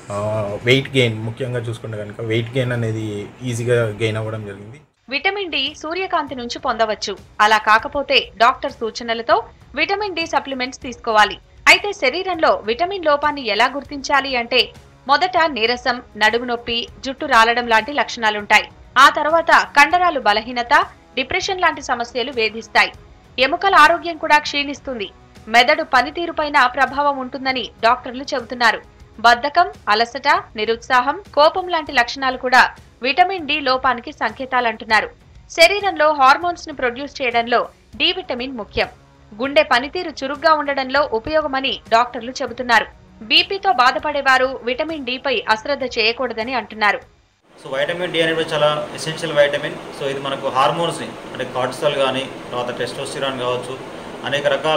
వెయిట్ గెయిన్ ముఖ్యంగా చూసుకుంటే కనుక వెయిట్ గెయిన్ అనేది ఈజీగా గెయిన్ అవ్వడం జరిగింది విటమిన్ డి సూర్యకాంతి నుంచి పొందవచ్చు అలా కాకపోతే డాక్టర్ సూచనలతో విటమిన్ డి సప్లిమెంట్స్ తీసుకోవాలి అయితే శరీరంలో విటమిన్ లోపాన్ని ఎలా గుర్తించాలి అంటే మొదట నీరసం నడుము నొప్పి జుట్టు రాలడం లాంటి లక్షణాలుంటాయి ఆ తర్వాత కండరాలు బలహీనత డిప్రెషన్ లాంటి సమస్యలు వేధిస్తాయి ఎముకల ఆరోగ్యం కూడా క్షీణిస్తుంది మెదడు పనితీరుపైన ప్రభావం ఉంటుందని డాక్టర్లు చెబుతున్నారు బద్ధకం అలసట నిరుత్సాహం కోపం లాంటి లక్షణాలు కూడా విటమిన్ డి లోపానికి సంకేతాలంటున్నారు శరీరంలో హార్మోన్స్ ను ప్రొడ్యూస్ చేయడంలో డి విటమిన్ ముఖ్యం గుండె పనితీరు చురుగ్గా ఉండడంలో ఉపయోగమని డాక్టర్లు చెబుతున్నారు బీపీతో బాధపడేవారు విటమిన్ డి పై అశ్రద్ధ చేయకూడదని అంటున్నారు సో వైటమిన్ డి అనేది చాలా ఎసెన్షియల్ వైటమిన్ సో ఇది మనకు హార్మోన్స్ని అంటే కార్టిసల్ కానీ తర్వాత టెస్టోస్టిరాన్ కావచ్చు అనేక రకాల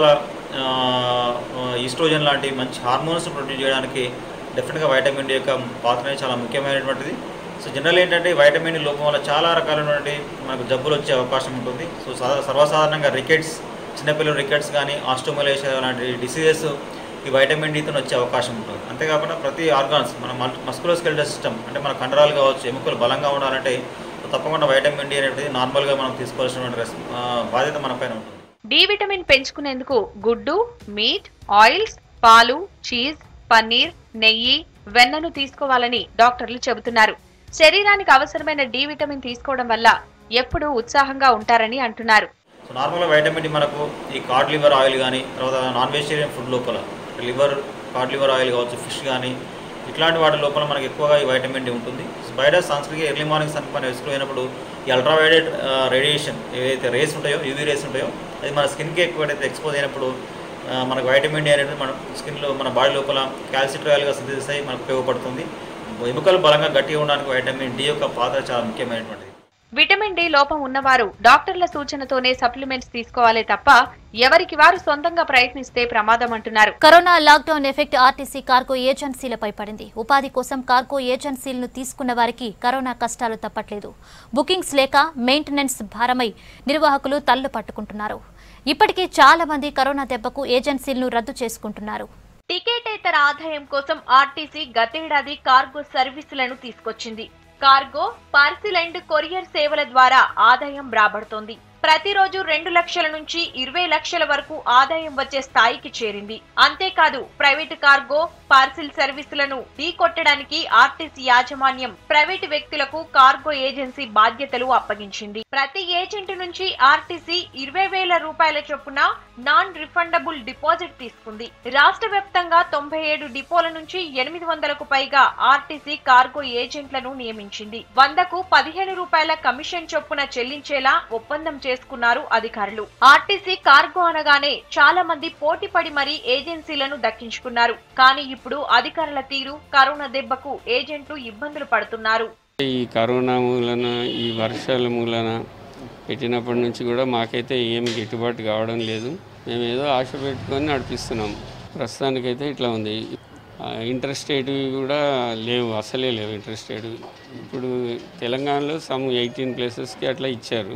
ఈస్ట్రోజన్ లాంటి మంచి హార్మోన్స్ ప్రొడ్యూస్ చేయడానికి డెఫినెట్గా వైటమిన్ డి యొక్క పాత్ర అనేది చాలా ముఖ్యమైనటువంటిది సో జనరల్ ఏంటంటే ఈ వైటమిన్ డి లోపం వల్ల చాలా రకాలైనటువంటి మనకు జబ్బులు వచ్చే అవకాశం ఉంటుంది సో సా- సర్వసాధారణంగా రికెట్స్ చిన్నపిల్లలు రికెట్స్ కానీ ఆస్టోమలేషియా లాంటి డిసీజెస్ ఈ వైటమిన్ డితో వచ్చే అవకాశం ఉంటుంది అంతేకాకుండా ప్రతి ఆర్గాన్స్ మన మస్కులోస్కెల్టల్ సిస్టమ్ అంటే మన కండరాలు కావచ్చు ఎముకలు బలంగా ఉండాలంటే తప్పకుండా వైటమిన్ డి అనేది నార్మల్గా మనం తీసుకోవాల్సినటువంటి రెస్- ఆ, బాధ్యత మన పైన ఉంటుంది డి విటమిన్ పెంచుకునేందుకు గుడ్డు మీట్ ఆయిల్స్ పాలు చీజ్ పన్నీర్ నెయ్యి వెన్నను తీసుకోవాలని డాక్టర్లు చెబుతున్నారు శరీరానికి అవసరమైన డి విటమిన్ తీసుకోవడం వల్ల ఎప్పుడూ ఉత్సాహంగా ఉంటారని అంటున్నారు సో నార్మల్గా వైటమిన్ డి మనకు ఈ కార్డ్ లివర్ ఆయిల్ కానీ తర్వాత నాన్ వెజిటేరియన్ ఫుడ్ లోపల లివర్ కార్డ్ లివర్ ఆయిల్ కావచ్చు ఫిష్ కానీ ఇట్లాంటి వాటి లోపల మనకి ఎక్కువగా ఈ వైటమిన్ డి ఉంటుంది సో బయట సన్స్క్రీన్ ఎర్లీ మార్నింగ్ సన్ పైన వేసుకుపోయినప్పుడు ఈ అల్ట్రావైలెట్ రేడియేషన్ ఏవైతే రేస్ ఉంటాయో యూవీ రేస్ ఉంటాయో అది మన స్కిన్కి ఎక్కువైతే ఎక్స్పోజ్ అయినప్పుడు ఆ, మనకు వైటమిన్ డి అనేది మన స్కిన్లో మన బాడీ లోపల క్యాల్సిట్రాయల్గా సింథసిస్ అయ్యి మనకు ఉపయోగపడుతుంది ఎముకలు బలంగా గట్టిగా ఉండడానికి వైటమిన్ డి యొక్క పాత్ర చాలా ముఖ్యమైనటువంటిది విటమిన్ డి లోపం ఉన్నవారు డాక్టర్ల సూచనతోనే సప్లిమెంట్స్ తీసుకోవాలే తప్ప ఎవరికి వారు సొంతంగా ప్రయత్నిస్తే ప్రమాదం అంటున్నారు corona lockdown effect RTC cargo ఏజెన్సీలపై పడింది ఉపాధి కోసం కార్గో ఏజెన్సీలను తీసుకున్న వారికి కరోనా కష్టాలు తప్పట్లేదు బుకింగ్స్ లేక మెయింటెనెన్స్ భారమై నిర్వాహకులు తల్లు పట్టుకుంటున్నారు ఇప్పటికీ చాలా మంది కరోనా దెబ్బకు ఏజెన్సీలను రద్దు చేసుకుంటున్నారు టికెటేతర ఆదాయం కోసం ఆర్టీసీ గతేడాది కార్గో సర్వీసులను తీసుకొచ్చింది కార్గో పార్సిల్ అండ్ కొరియర్ సేవల ద్వారా ఆదాయం రాబడుతోంది ప్రతిరోజు రెండు లక్షల నుంచి ఇరవై లక్షల వరకు ఆదాయం వచ్చే స్థాయికి చేరింది అంతేకాదు ప్రైవేటు కార్గో పార్సిల్ సర్వీసులను ఢీకొట్టడానికి ఆర్టీసీ యాజమాన్యం ప్రైవేటు వ్యక్తులకు కార్గో ఏజెన్సీ బాధ్యతలు అప్పగించింది ప్రతి ఏజెంట్ నుంచి ఆర్టీసీ ఇరవై వేల రూపాయల చొప్పున నాన్ రిఫండబుల్ డిపాజిట్ తీసుకుంది రాష్ట్ర వ్యాప్తంగా తొంభై ఏడు డిపోల నుంచి ఎనిమిది వందలకు పైగా ఆర్టీసీ కార్గో ఏజెంట్లను నియమించింది వందకు పదిహేను రూపాయల కమిషన్ చొప్పున చెల్లించేలా ఒప్పందం చేసుకున్నారు అధికారులు ఆర్టీసీ కార్గో అనగానే చాలా మంది పోటీపడి మరీ ఏజెన్సీలను దక్కించుకున్నారు కానీ ఇప్పుడు అధికారుల తీరు కరోనా దెబ్బకు ఏజెంట్లు ఇబ్బందులు పడుతున్నారు ఈ కరోనా మూలన ఈ వర్షాల మూలన పెట్టినప్పటి నుంచి కూడా మాకైతే ఏమి గిట్టుబాటు కావడం లేదు మేము ఏదో ఆశ పెట్టుకొని నడిపిస్తున్నాం ప్రస్తుతానికైతే ఇట్లా ఉంది ఇంట్రెస్టేట్ కూడా లేవు అసలే లేవు ఇంట్రెస్టేట్ ఇప్పుడు తెలంగాణలో సమ్ ఎయిటీన్ ప్లేసెస్కి అట్లా ఇచ్చారు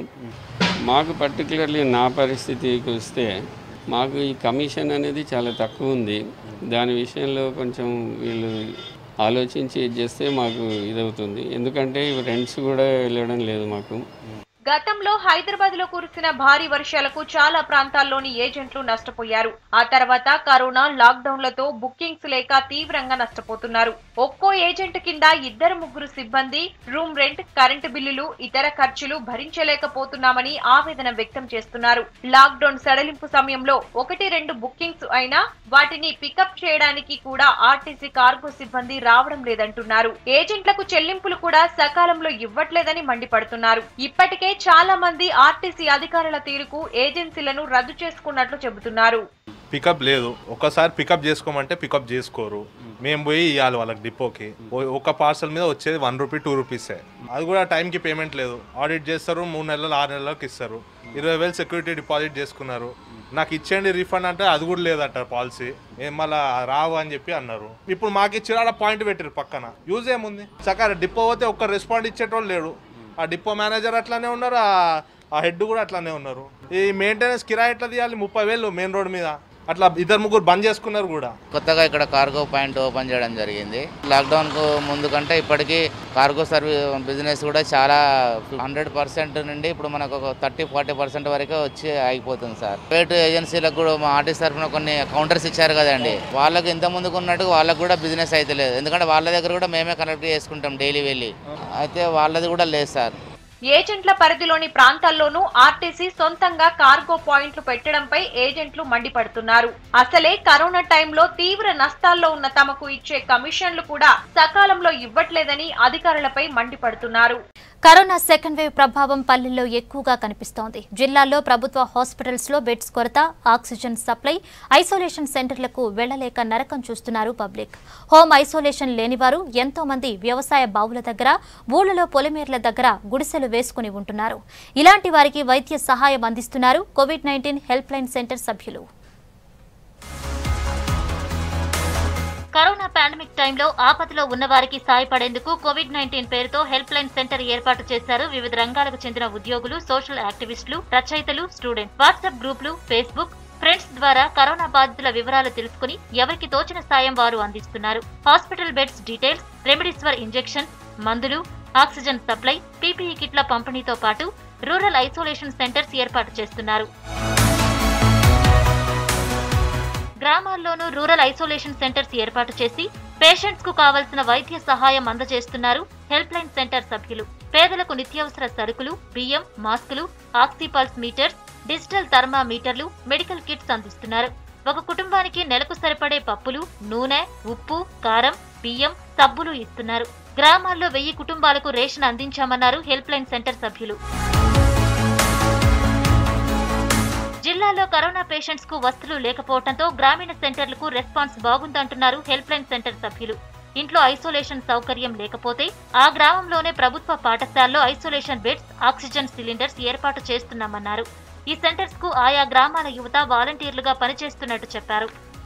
మాకు పర్టికులర్లీ నా పరిస్థితికి వస్తే మాకు ఈ కమిషన్ అనేది చాలా తక్కువ ఉంది దాని విషయంలో కొంచెం వీళ్ళు ఆలోచించి ఇది చేస్తే మాకు ఇదవుతుంది ఎందుకంటే రెంట్స్ కూడా వెళ్ళడం లేదు మాకు గతంలో హైదరాబాద్ లో కురిసిన భారీ వర్షాలకు చాలా ప్రాంతాల్లోని ఏజెంట్లు నష్టపోయారు ఆ తర్వాత కరోనా లాక్డౌన్లతో బుకింగ్స్ లేక తీవ్రంగా నష్టపోతున్నారు ఒక్కో ఏజెంట్ కింద ఇద్దరు ముగ్గురు సిబ్బంది రూమ్ రెంట్ కరెంటు బిల్లులు ఇతర ఖర్చులు భరించలేకపోతున్నామని ఆవేదన వ్యక్తం చేస్తున్నారు లాక్డౌన్ సడలింపు సమయంలో ఒకటి రెండు బుకింగ్స్ అయినా వాటిని పికప్ చేయడానికి కూడా ఆర్టీసీ కార్గో సిబ్బంది రావడం లేదంటున్నారు ఏజెంట్లకు చెల్లింపులు కూడా సకాలంలో ఇవ్వట్లేదని మండిపడుతున్నారు ఇప్పటికే చాలా మంది ఆర్టీసీ అధికారుల తీరుకు ఏజెన్సీలను రద్దు చేసుకున్నట్లు చెబుతున్నారు పికప్ లేదు ఒకసారి పికప్ చేసుకోమంటే పికప్ చేసుకోరు మేము పోయి ఇవ్వాలి వాళ్ళకి డిపోకి ఓ- ఒక పార్సల్ మీద వచ్చేది వన్ రూపీ టూ రూపీసే అది కూడా టైంకి పేమెంట్ లేదు ఆడిట్ చేస్తారు మూడు నెలలు ఆరు నెలలకు ఇస్తారు ఇరవై వేలు సెక్యూరిటీ డిపాజిట్ చేసుకున్నారు నాకు ఇచ్చేయండి రీఫండ్ అంటే అది కూడా లేదట పాలసీ ఏం మళ్ళా రావు అని చెప్పి అన్నారు ఇప్పుడు మాకు ఇచ్చిన ఆడ పాయింట్ పెట్టారు పక్కన యూజ్ ఏముంది సకార డిపో పోతే ఒక్క రెస్పాండ్ ఇచ్చేటోళ్ళు లేడు ఆ డిపో మేనేజర్ అట్లానే ఉన్నారు ఆ- ఆ హెడ్ కూడా అట్లానే ఉన్నారు ఈ మెయింటెనెన్స్ కిరాయి ఎట్లా తీయాలి ముప్పై వేలు మెయిన్ రోడ్ మీద అట్లా ఇద్దరు ముగ్గురు బంద్ చేసుకున్నారు కూడా కొత్తగా ఇక్కడ కార్గో పాయింట్ ఓపెన్ చేయడం జరిగింది లాక్డౌన్కు ముందు కంటే ఇప్పటికీ కార్గో సర్వీస్ బిజినెస్ కూడా చాలా హండ్రెడ్ పర్సెంట్ నుండి ఇప్పుడు మనకు ఒక థర్టీ ఫార్టీ పర్సెంట్ వరకు వచ్చి ఆగిపోతుంది సార్ ప్రైవేట్ ఏజెన్సీలకు కూడా మా ఆర్టీసీ తరఫున కొన్ని కౌంటర్స్ ఇచ్చారు కదండి వాళ్ళకి ఇంత ముందుకు ఉన్నట్టు వాళ్ళకి కూడా బిజినెస్ అయితే లేదు ఎందుకంటే వాళ్ళ దగ్గర కూడా మేమే కనెక్ట్ చేసుకుంటాం డైలీ వెళ్ళి అయితే వాళ్ళది కూడా లేదు సార్ ఏజెంట్ల పరిధిలోని ప్రాంతాల్లోనూ ఆర్టీసీ సొంతంగా కార్గో పాయింట్లు పెట్టడంపై ఏజెంట్లు మండిపడుతున్నారు అసలే కరోనా టైంలో తీవ్ర నష్టాల్లో ఉన్న తమకు ఇచ్చే కమిషన్లు కూడా సకాలంలో ఇవ్వట్లేదని అధికారులపై మండిపడుతున్నారు కరోనా సెకండ్ వేవ్ ప్రభావం పల్లెల్లో ఎక్కువగా కనిపిస్తోంది జిల్లాల్లో ప్రభుత్వ హాస్పిటల్స్ లో బెడ్స్ కొరత ఆక్సిజన్ సప్లై ఐసోలేషన్ సెంటర్లకు వెళ్లలేక నరకం చూస్తున్నారు పబ్లిక్ హోమ్ ఐసోలేషన్ లేనివారు ఎంతో మంది వ్యవసాయ బావుల దగ్గర ఊళ్లలో పొలిమేర్ల దగ్గర గుడిసెలు వేసుకుని ఉంటున్నారు ఇలాంటి వారికి వైద్య సహాయం అందిస్తున్నారు covid nineteen help line centre సభ్యులు కరోనా పాండమిక్ టైంలో ఆపదలో ఉన్న వారికి సాయపడేందుకు కోవిడ్ నైన్టీన్ పేరుతో హెల్ప్ లైన్ సెంటర్ ఏర్పాటు చేశారు వివిధ రంగాలకు చెందిన ఉద్యోగులు సోషల్ యాక్టివిస్టులు రచయితలు స్టూడెంట్స్ వాట్సాప్ గ్రూపులు ఫేస్బుక్ ఫ్రెండ్స్ ద్వారా కరోనా బాధితుల వివరాలు తెలుసుకుని ఎవరికి తోచిన సాయం వారు అందిస్తున్నారు hospital beds details remdesivir injection మందులు ఆక్సిజన్ సప్లై పీపీఈ కిట్ల పంపిణీతో పాటు రూరల్ ఐసోలేషన్ సెంటర్స్ ఏర్పాటు చేస్తున్నారు గ్రామాల్లోనూ రూరల్ ఐసోలేషన్ సెంటర్స్ ఏర్పాటు చేసి పేషెంట్స్ కు కావలసిన వైద్య సహాయం అందజేస్తున్నారు హెల్ప్ లైన్ సెంటర్ సభ్యులు పేదలకు నిత్యావసర సరుకులు బియ్యం మాస్కులు ఆక్సిపల్స్ మీటర్స్ డిజిటల్ థర్మామీటర్లు మెడికల్ కిట్స్ అందిస్తున్నారు ఒక కుటుంబానికి నెలకు సరిపడే పప్పులు నూనె ఉప్పు కారం బియ్యం సబ్బులు ఇస్తున్నారు గ్రామాల్లో వెయ్యి కుటుంబాలకు రేషన్ అందించామన్నారు హెల్ప్ లైన్ సెంటర్ సభ్యులు జిల్లాలో కరోనా పేషెంట్స్ కు వస్తువులు లేకపోవడంతో గ్రామీణ సెంటర్లకు రెస్పాన్స్ బాగుందంటున్నారు హెల్ప్ లైన్ సెంటర్ సభ్యులు ఇంట్లో ఐసోలేషన్ సౌకర్యం లేకపోతే ఆ గ్రామంలోనే ప్రభుత్వ పాఠశాలలో ఐసోలేషన్ బెడ్స్ ఆక్సిజన్ సిలిండర్స్ ఏర్పాటు చేస్తున్నామన్నారు ఈ సెంటర్స్ కు ఆయా గ్రామాల యువత వాలంటీర్లుగా పనిచేస్తున్నట్టు చెప్పారు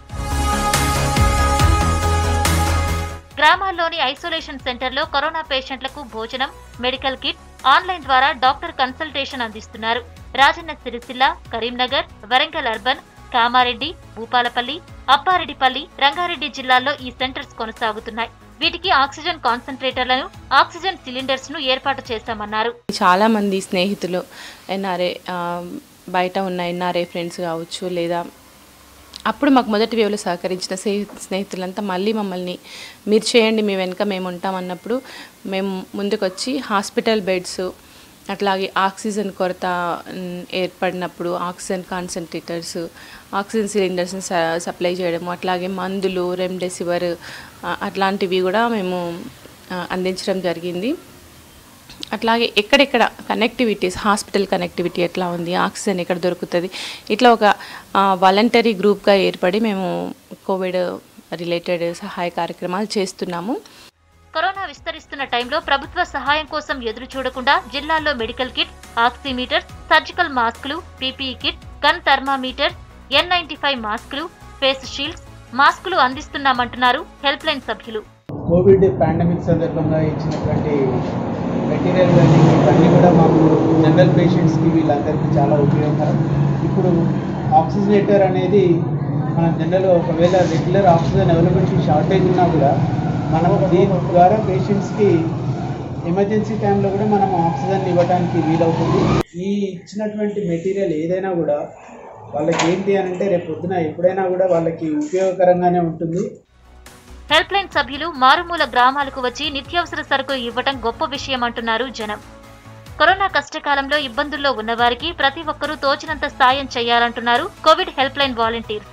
గ్రామాల్లోని ఐసోలేషన్ సెంటర్లో కరోనా పేషెంట్లకు భోజనం మెడికల్ కిట్ ఆన్లైన్ ద్వారా డాక్టర్ కన్సల్టేషన్ అందిస్తున్నారు రాజన్న సిరిసిల్ల కరీంనగర్ వరంగల్ అర్బన్ కామారెడ్డి భూపాలపల్లి అప్పారెడ్డిపల్లి రంగారెడ్డి జిల్లాల్లో ఈ సెంటర్స్ కొనసాగుతున్నాయి వీటికి ఆక్సిజన్ కాన్సన్ట్రేటర్లను ఆక్సిజన్ సిలిండర్స్ ను ఏర్పాటు చేశామన్నారు చాలా మంది స్నేహితులు ఎన్ఆర్ఏ బయట ఉన్న ఎన్ఆర్ఏ ఫ్రెండ్స్ కావచ్చు లేదా అప్పుడు మాకు మొదటి వేవ్లో సహకరించిన స్నేహి స్నేహితులంతా మళ్ళీ మమ్మల్ని మీరు చేయండి మీ వెనుక మేము ఉంటాం అన్నప్పుడు మేము ముందుకొచ్చి హాస్పిటల్ బెడ్స్ అట్లాగే ఆక్సిజన్ కొరత మ్, ఏర్పడినప్పుడు ఆక్సిజన్ కాన్సన్ట్రేటర్స్ ఆక్సిజన్ సిలిండర్స్ని స- సప్లై చేయడము అట్లాగే మందులు రెమ్డెసివర్ ఆ, అట్లాంటివి కూడా మేము ఆ, అందించడం జరిగింది అట్లాగే ఎక్కడెక్కడ కనెక్టివిటీస్ హాస్పిటల్ కనెక్టివిటీ ఎట్లా ఉంది ఆక్సిజన్ ఎక్కడ దొరుకుతుంది ఇట్లా ఒక వాలంటరీ గ్రూప్గా ఏర్పడి మేము కోవిడ్ రిలేటెడ్ సహాయ కార్యక్రమాలు చేస్తున్నాము కరోనా విస్తరిస్తున్న టైంలో ప్రభుత్వ సహాయం కోసం ఎదురు చూడకుండా జిల్లాల్లో మెడికల్ కిట్ ఆక్సిమీటర్స్ సర్జికల్ మాస్కులు PPE kit gun thermometer N ninety five మాస్కులు ఫేస్ షీల్డ్స్ మాస్కులు అందిస్తున్నామంటున్నారు హెల్ప్ లైన్ సభ్యులు కోవిడ్ పాండమిక్ సందర్భంగా ఇచ్చినటువంటి మెటీరియల్ కానీ ఇవన్నీ కూడా మాకు జనరల్ పేషెంట్స్కి వీళ్ళందరికీ చాలా ఉపయోగకరం ఇప్పుడు ఆక్సిజనేటర్ అనేది మనం జనరల్ ఒకవేళ రెగ్యులర్ ఆక్సిజన్ అవైలబిలిటీ షార్టేజ్ ఉన్నా కూడా మనం దీని ద్వారా పేషెంట్స్కి ఎమర్జెన్సీ టైంలో కూడా మనం ఆక్సిజన్ ఇవ్వడానికి వీలవుతుంది ఈ ఇచ్చినటువంటి మెటీరియల్ ఏదైనా కూడా వాళ్ళకి ఏంటి అని అంటే రేపు పొద్దున ఎప్పుడైనా కూడా వాళ్ళకి ఉపయోగకరంగానే ఉంటుంది హెల్ప్ లైన్ సభ్యులు మారుమూల గ్రామాలకు వచ్చి నిత్యావసర సరుకులు ఇవ్వటం గొప్ప విషయం అంటున్నారు జనం కరోనా కష్టకాలంలో ఇబ్బందుల్లో ఉన్నవారికి ప్రతి ఒక్కరూ తోచినంత సాయం చేయాలంటున్నారు కోవిడ్ హెల్ప్ లైన్ వాలంటీర్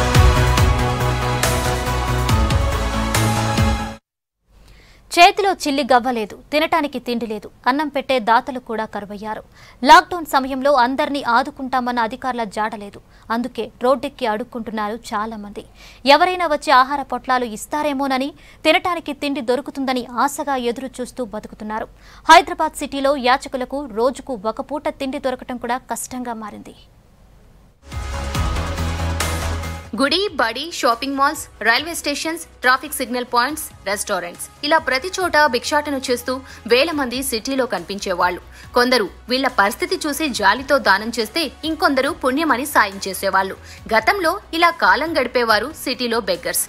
చేతిలో చిల్లి గవ్వలేదు తినటానికి తిండి లేదు అన్నం పెట్టే దాతలు కూడా కరువయ్యారు లాక్డౌన్ సమయంలో అందరినీ ఆదుకుంటామన్న అధికారుల జాడలేదు అందుకే రోడ్డెక్కి అడుక్కుంటున్నారు చాలా మంది ఎవరైనా వచ్చి ఆహార పొట్లాలు ఇస్తారేమోనని తినటానికి తిండి దొరుకుతుందని ఆశగా ఎదురు చూస్తూ బతుకుతున్నారు హైదరాబాద్ సిటీలో యాచకులకు రోజుకు ఒక పూట తిండి దొరకటం కూడా కష్టంగా మారింది గుడి బడి shopping malls railway stations traffic signal points restaurants ఇలా ప్రతి చోట భిక్షాటన చేస్తూ వేల మంది సిటీలో కనిపించేవాళ్లు కొందరు వీళ్ల పరిస్థితి చూసి జాలితో దానం చేస్తే ఇంకొందరు పుణ్యమని సాయం చేసేవాళ్లు గతంలో ఇలా కాలం గడిపేవారు సిటీలో బెగ్గర్స్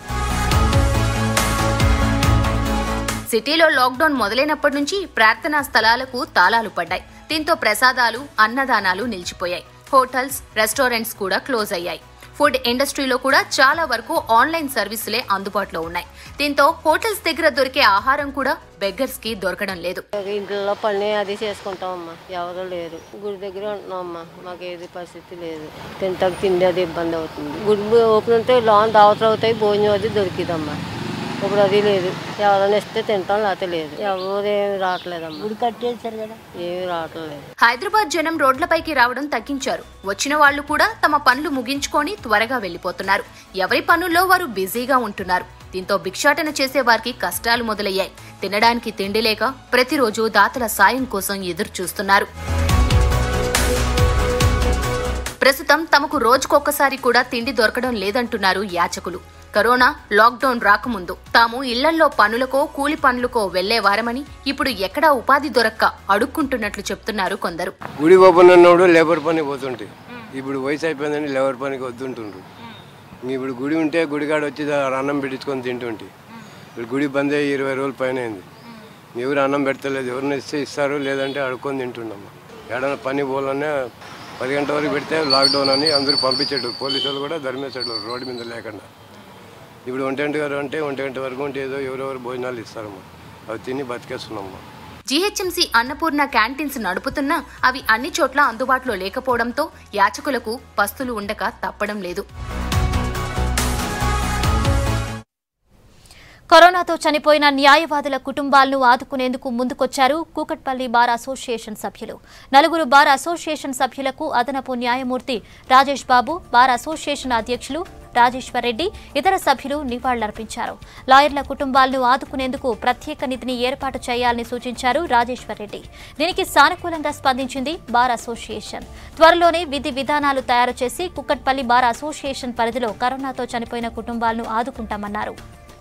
సిటీలో లాక్డౌన్ మొదలైనప్పటి నుంచి ప్రార్థనా స్థలాలకు తాళాలు పడ్డాయి దీంతో ప్రసాదాలు అన్నదానాలు నిలిచిపోయాయి హోటల్స్ రెస్టారెంట్స్ కూడా క్లోజ్ అయ్యాయి ఫుడ్ ఇండస్ట్రీలో కూడా చాలా వరకు ఆన్లైన్ సర్వీసులే అందుబాటులో ఉన్నాయి దీంతో హోటల్స్ దగ్గర దొరికే ఆహారం కూడా బెగ్గర్స్ కి దొరకడం లేదు ఇంట్లో పని అది చేసుకుంటాం అమ్మా ఎవరు లేరు గుడి దగ్గర ఉంటున్నాం అమ్మా మాకు ఏది పరిస్థితి లేదు తింటాక తిండి అది ఇబ్బంది అవుతుంది గుడి ఓపెన్ ఉంటే లోన్ దావతలు అవుతాయి భోజనం అది దొరికిదమ్మా ఇప్పుడు అది లేదు ఎవరైనా ఇస్తే తింటాం లేకపోతే లేదు ఎవరు ఏమి రావట్లేదమ్మా గుడి కట్టేసారు కదా ఏమి రావట్లేదు హైదరాబాద్ జనం రోడ్లపైకి రావడం తగ్గించారు వచ్చిన వాళ్ళు కూడా తమ పనులు ముగించుకొని త్వరగా వెళ్లిపోతున్నారు ఎవరి పనుల్లో వారు బిజీగా ఉంటున్నారు దీంతో భిక్షాటన చేసే వారికి కష్టాలు మొదలయ్యాయి తినడానికి తిండి లేక ప్రతిరోజు దాతల సాయం కోసం ఎదురు చూస్తున్నారు ప్రస్తుతం తమకు రోజుకొక్కసారి కూడా తిండి దొరకడం లేదంటున్నారు యాచకులు కరోనా లాక్డౌన్ రాకముందు తాము ఇళ్లల్లో పనులకో కూలి పనులకో వెళ్లేవారమని ఇప్పుడు ఎక్కడా ఉపాధి దొరక్క అడుక్కుంటున్నట్లు చెప్తున్నారు కొందరు గుడి ఓపెన్ ఉన్నప్పుడు లేబర్ పని పోతుంటే ఇప్పుడు వయసు అయిపోయిందని లేబర్ పనికి వద్దుంటుండ్రు ఇంక ఇప్పుడు గుడి ఉంటే గుడికాడ వచ్చి దా- అన్నం పెట్టించుకొని తింటుంటే ఇప్పుడు గుడి బంద్ అయ్యి ఇరవై రోజుల పైన అయింది ఎవరు అన్నం పెడతలేదు ఎవరిని ఇస్తే ఇస్తారు లేదంటే అడుక్కొని తింటున్నాము ఏడన్నా పని పోవాలనే పది గంటల వరకు పెడితే లాక్డౌన్ అని అందరూ పంపించాడు పోలీసు వాళ్ళు కూడా ధర్మేశాడు రోడ్డు మీద లేకుండా ఇప్పుడు ఒంటి గారు అంటే ఒంటి గంట వరకు ఉంటే ఏదో ఎవరెవరు భోజనాలు ఇస్తారమ్మా అవి తిని బతికేస్తున్నామ్మా జీహెచ్ఎంసీ అన్నపూర్ణ క్యాంటీన్స్ నడుపుతున్నా అవి అన్ని చోట్ల అందుబాటులో లేకపోవడంతో యాచకులకు పస్తులు ఉండక తప్పడం లేదు కరోనాతో చనిపోయిన న్యాయవాదుల కుటుంబాలను ఆదుకునేందుకు ముందుకొచ్చారు కూకట్పల్లి బార్ అసోసియేషన్ సభ్యులు నలుగురు బార్ అసోసియేషన్ సభ్యులకు అదనపు న్యాయమూర్తి రాజేష్ బాబు బార్ అసోసియేషన్ అధ్యక్షులు రాజేశ్వర్ రెడ్డి ఇతర సభ్యులు నివాళులర్పించారు లాయర్ల కుటుంబాలను ఆదుకునేందుకు ప్రత్యేక నిధిని ఏర్పాటు చేయాలని సూచించారు రాజేశ్వర్ రెడ్డి దీనికి సానుకూలంగా స్పందించింది బార్ అసోసియేషన్ త్వరలోనే విధి విధానాలు తయారు చేసి కుక్కట్పల్లి బార్ అసోసియేషన్ పరిధిలో కరోనాతో చనిపోయిన కుటుంబాలను ఆదుకుంటామన్నారు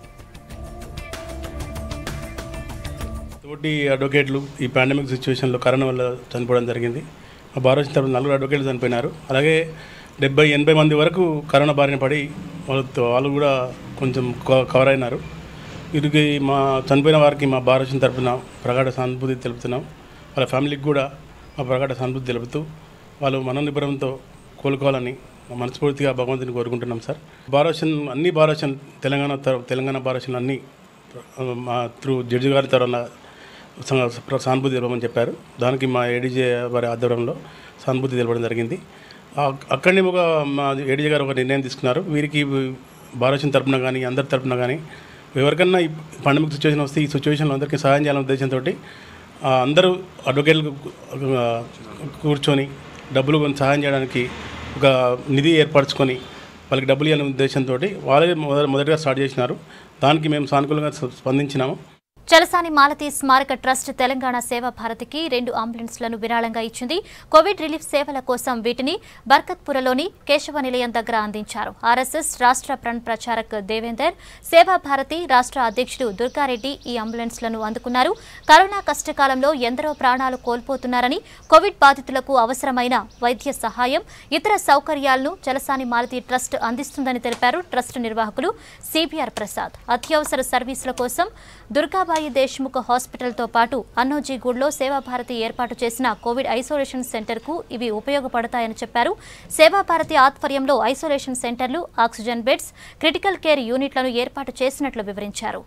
తోటి అడ్వకేట్లు ఈ పాండమిక్ సిచ్యువేషన్లో కరోనా వల్ల చనిపోవడం జరిగింది ఆ బార్ వచ్చిన తర్వాత నలుగురు అడ్వకేట్లు చనిపోయినారు అలాగే డెబ్బై ఎనభై మంది వరకు కరోనా బారిన పడి వాళ్ళతో వాళ్ళు కూడా కొంచెం క- కవర్ అయినారు వీరికి మా చనిపోయిన వారికి మా బార్ వచ్చిన తరపున ప్రగాఢ సానుభూతి తెలుపుతున్నాం వాళ్ళ ఫ్యామిలీకి కూడా మా ప్రగాఢ సానుభూతి తెలుపుతూ వాళ్ళు మనోనిబ్బరంతో కోలుకోవాలని మనస్ఫూర్తిగా భగవంతుని కోరుకుంటున్నాం సార్ బారోషన్ అన్ని బారోషన్ తెలంగాణ తర- తెలంగాణ బారోషన్ అన్ని ఆ, మా త్రూ జడ్జి గారి తరఫున స- సానుభూతి తెలపమని చెప్పారు దానికి మా ఏడీజే వారి ఆధ్వర్యంలో సానుభూతి తెలపడం జరిగింది ఆ- అక్కడనే ఒక మా ఏడీజే గారు ఒక నిర్ణయం తీసుకున్నారు వీరికి భారత తరపున కానీ అందరి తరపున కానీ ఎవరికన్నా ఈ పండమిక్ సిచ్యువేషన్ వస్తే ఈ సిచ్యువేషన్లో అందరికీ సహాయం చేయాలనే ఉద్దేశంతో అందరూ అడ్వకేట్లు ఆ, కూర్చొని డబ్బులు కొంచెం సహాయం చేయడానికి ఒక నిధి ఏర్పరచుకొని వాళ్ళకి డబ్బులు ఇవ్వాలనే ఉద్దేశంతో వాళ్ళే మొదట మొదటిగా స్టార్ట్ చేసినారు దానికి మేము సానుకూలంగా స్పందించినాము చలసాని మాలతి స్మారక ట్రస్ట్ తెలంగాణ సేవా భారతికి రెండు అంబులెన్స్లను విరాళంగా ఇచ్చింది కోవిడ్ రిలీఫ్ సేవల కోసం వీటిని బర్కత్పురలోని కేశవ నిలయం దగ్గర అందించారు ఆర్ఎస్ఎస్ రాష్ట్ర ఫ్రంట్ ప్రచారక్ దేవేందర్ సేవా భారతి రాష్ట్ర అధ్యక్షుడు దుర్గారెడ్డి ఈ అంబులెన్స్లను అందుకున్నారు కరోనా కష్టకాలంలో ఎందరో ప్రాణాలు కోల్పోతున్నారని కోవిడ్ బాధితులకు అవసరమైన వైద్య సహాయం ఇతర సౌకర్యాలను చలసాని మాలతి ట్రస్ట్ అందిస్తుందని తెలిపారు ట్రస్ట్ నిర్వాహకులు సిబిఆర్ ప్రసాద్ అత్యవసర సర్వీసుల కోసం దుర్గాబాయి దేశ్ముఖ్ హాస్పిటల్తో పాటు అన్నోజీగూడ్లో సేవాభారతి ఏర్పాటు చేసిన కోవిడ్ ఐసోలేషన్ సెంటర్కు ఇవి ఉపయోగపడతాయని చెప్పారు సేవాభారతి ఆధ్వర్యంలో ఐసోలేషన్ సెంటర్లు ఆక్సిజన్ బెడ్స్ క్రిటికల్ కేర్ యూనిట్లను ఏర్పాటు చేసినట్లు వివరించారు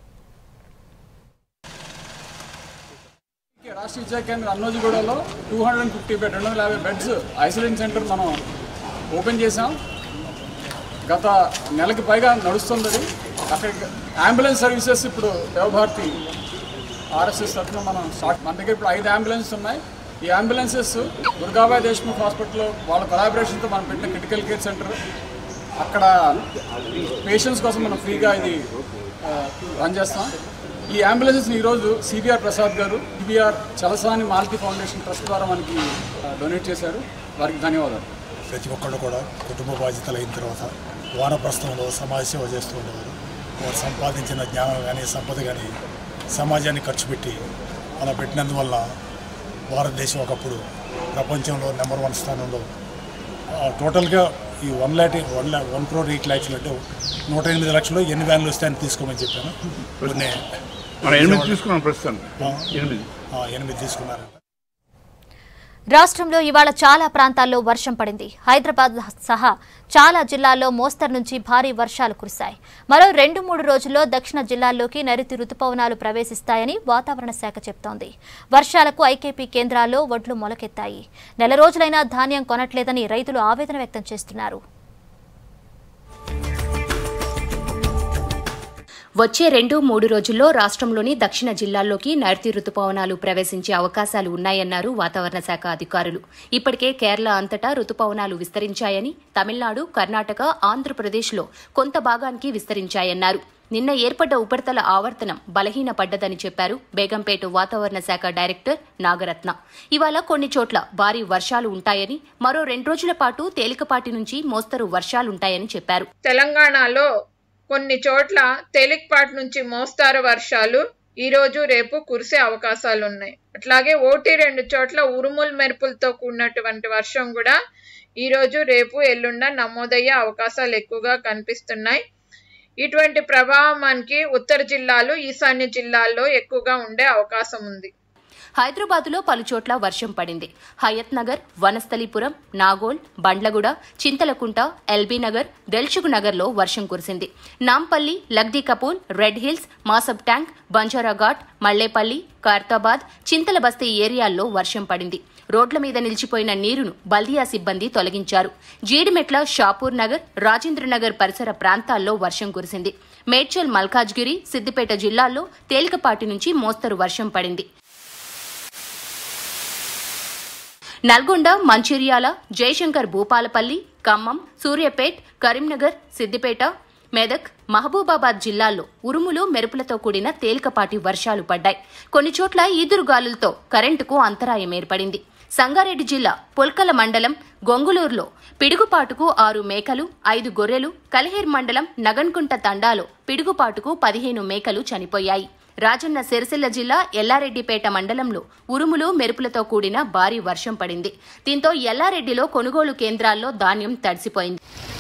రాష్ట్ర విద్యా కేంద్రం అన్నోజిగూడలో two hundred and fifty bed రెండు వందల యాభై బెడ్స్ ఐసోలేషన్ సెంటర్ మనం ఓపెన్ చేసాం గత నెలకి పైగా నడుస్తుంది అది అక్కడికి అంబులెన్స్ సర్వీసెస్ ఇప్పుడు దేవభారతి ఆర్ఎస్ఎస్ తరఫున మనం స్టార్ట్ మన దగ్గర ఇప్పుడు ఐదు అంబులెన్స్ ఉన్నాయి ఈ అంబులెన్సెస్ దుర్గాబాయ్ దేశ్ముఖ్ హాస్పిటల్లో వాళ్ళ కొలాబరేషన్తో మనం పెట్టిన క్రిటికల్ కేర్ సెంటర్ అక్కడ పేషెంట్స్ కోసం మనం ఫ్రీగా ఇది ఆ, రన్ చేస్తాం ఈ అంబులెన్సెస్ని ఈరోజు CBR Prasad garu CBR Chalasani Malti foundation trust ద్వారా మనకి డొనేట్ చేశారు వారికి ధన్యవాదాలు ప్రతి ఒక్కళ్ళు కూడా కుటుంబ బాధ్యతలు అయిన తర్వాత వానప్రస్థంలో సమాజ సేవ చేస్తూ ఉండేవారు వారు సంపాదించిన జ్ఞానం కానీ సంపద కానీ సమాజాన్ని ఖర్చు పెట్టి అలా పెట్టినందువల్ల భారతదేశం ఒకప్పుడు ప్రపంచంలో నెంబర్ వన్ స్థానంలో ఆ, టోటల్గా ఈ one lakh one lakh one crore eight lakhs అంటే నూట ఎనిమిది లక్షలు ఎన్ని వ్యాన్లు వస్తాయని తీసుకోమని చెప్పాను కొన్ని మనం ఎనిమిది తీసుకున్నాం ప్రస్తుతం ఆ, ఎనిమిది ఆ, ఎనిమిది తీసుకున్నారు రాష్ట్రంలో ఇవాళ చాలా ప్రాంతాల్లో వర్షం పడింది హైదరాబాద్ సహా చాలా జిల్లాల్లో మోస్తరు నుంచి భారీ వర్షాలు కురిశాయి మరో రెండు మూడు రోజుల్లో దక్షిణ జిల్లాల్లోకి నైరుతి రుతుపవనాలు ప్రవేశిస్తాయని వాతావరణ శాఖ చెప్తోంది వర్షాలకు ఐకేపీ కేంద్రాల్లో వడ్లు మొలకెత్తాయి నెల రోజులైనా ధాన్యం కొనట్లేదని రైతులు ఆవేదన వ్యక్తం చేస్తున్నారు వచ్చే రెండు మూడు రోజుల్లో రాష్ట్రంలోని దక్షిణ జిల్లాల్లోకి నైరుతి రుతుపవనాలు ప్రవేశించే అవకాశాలు ఉన్నాయన్నారు వాతావరణ శాఖ అధికారులు ఇప్పటికే కేరళ అంతటా రుతుపవనాలు విస్తరించాయని తమిళనాడు కర్ణాటక ఆంధ్రప్రదేశ్లో కొంత భాగానికి విస్తరించాయన్నారు నిన్న ఏర్పడ్డ ఉపరితల ఆవర్తనం బలహీనపడ్డదని చెప్పారు బేగంపేట వాతావరణ శాఖ డైరెక్టర్ నాగరత్న ఇవాళ కొన్ని చోట్ల భారీ వర్షాలు ఉంటాయని మరో రెండు రోజుల పాటు తేలికపాటి నుంచి మోస్తరు వర్షాలుంటాయని చెప్పారు తెలంగాణలో కొన్ని చోట్ల తేలికపాటి నుంచి మోస్తారు వర్షాలు ఈ రోజు రేపు కురిసే అవకాశాలు ఉన్నాయి అట్లాగే ఓటి రెండు చోట్ల ఉరుములు మెరుపులతో కూడినటువంటి వర్షం కూడా ఈ రోజు రేపు ఎల్లుండ నమోదయ్యే అవకాశాలు ఎక్కువగా కనిపిస్తున్నాయి ఇటువంటి ప్రభావం మనకి ఉత్తర జిల్లాలు ఈశాన్య జిల్లాల్లో ఎక్కువగా ఉండే అవకాశం ఉంది హైదరాబాద్లో పలుచోట్ల వర్షం పడింది హయత్ నగర్ వనస్థలిపురం నాగోల్ బండ్లగూడ చింతలకుంట ఎల్బీ నగర్ దెల్చుగు నగర్లో వర్షం కురిసింది Nampally Lakdikapul Red Hills Masab Tank Banjaraghat Mallepally Khairatabad Chintal Basti ఏరియాల్లో వర్షం పడింది రోడ్ల మీద నిలిచిపోయిన నీరును బల్దియా సిబ్బంది తొలగించారు జీడిమెట్ల షాపూర్ నగర్ రాజేంద్ర నగర్ పరిసర ప్రాంతాల్లో వర్షం కురిసింది మేడ్చల్ మల్కాజ్గిరి సిద్దిపేట జిల్లాల్లో తేలికపాటి నుంచి మోస్తరు వర్షం పడింది నల్గొండ మంచిర్యాల జయశంకర్ భూపాలపల్లి ఖమ్మం సూర్యాపేట్ కరీంనగర్ సిద్దిపేట మెదక్ మహబూబాబాద్ జిల్లాల్లో ఉరుములు మెరుపులతో కూడిన తేలికపాటి వర్షాలు పడ్డాయి కొన్ని చోట్ల ఈదురుగాలులతో కరెంటుకు అంతరాయం ఏర్పడింది సంగారెడ్డి జిల్లా పొల్కల మండలం గొంగులూరులో పిడుగుపాటుకు ఆరు మేకలు ఐదు గొర్రెలు కలహేర్ మండలం నగన్కుంట తండాలో పిడుగుపాటుకు పదిహేను మేకలు చనిపోయాయి రాజన్న సిరిసిల్ల జిల్లా ఎల్లారెడ్డిపేట మండలంలో ఉరుములు మెరుపులతో కూడిన భారీ వర్షం పడింది దీంతో ఎల్లారెడ్డిలో కొనుగోలు కేంద్రాల్లో ధాన్యం తడిసిపోయింది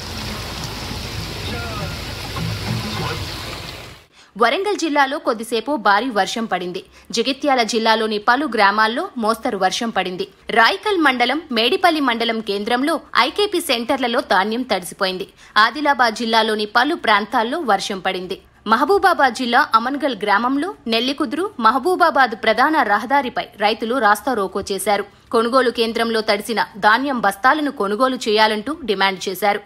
వరంగల్ జిల్లాలో కొద్దిసేపు భారీ వర్షం పడింది జగిత్యాల జిల్లాలోని పలు గ్రామాల్లో మోస్తరు వర్షం పడింది రాయికల్ మండలం మేడిపల్లి మండలం కేంద్రంలో ఐకేపీ సెంటర్లలో ధాన్యం తడిసిపోయింది ఆదిలాబాద్ జిల్లాలోని పలు ప్రాంతాల్లో వర్షం పడింది మహబూబాబాద్ జిల్లా అమన్గల్ గ్రామంలో నెల్లికుదురు మహబూబాబాద్ ప్రధాన రహదారిపై రైతులు రాస్తా రోకో చేశారు కొనుగోలు కేంద్రంలో తడిసిన ధాన్యం బస్తాలను కొనుగోలు చేయాలంటూ డిమాండ్ చేశారు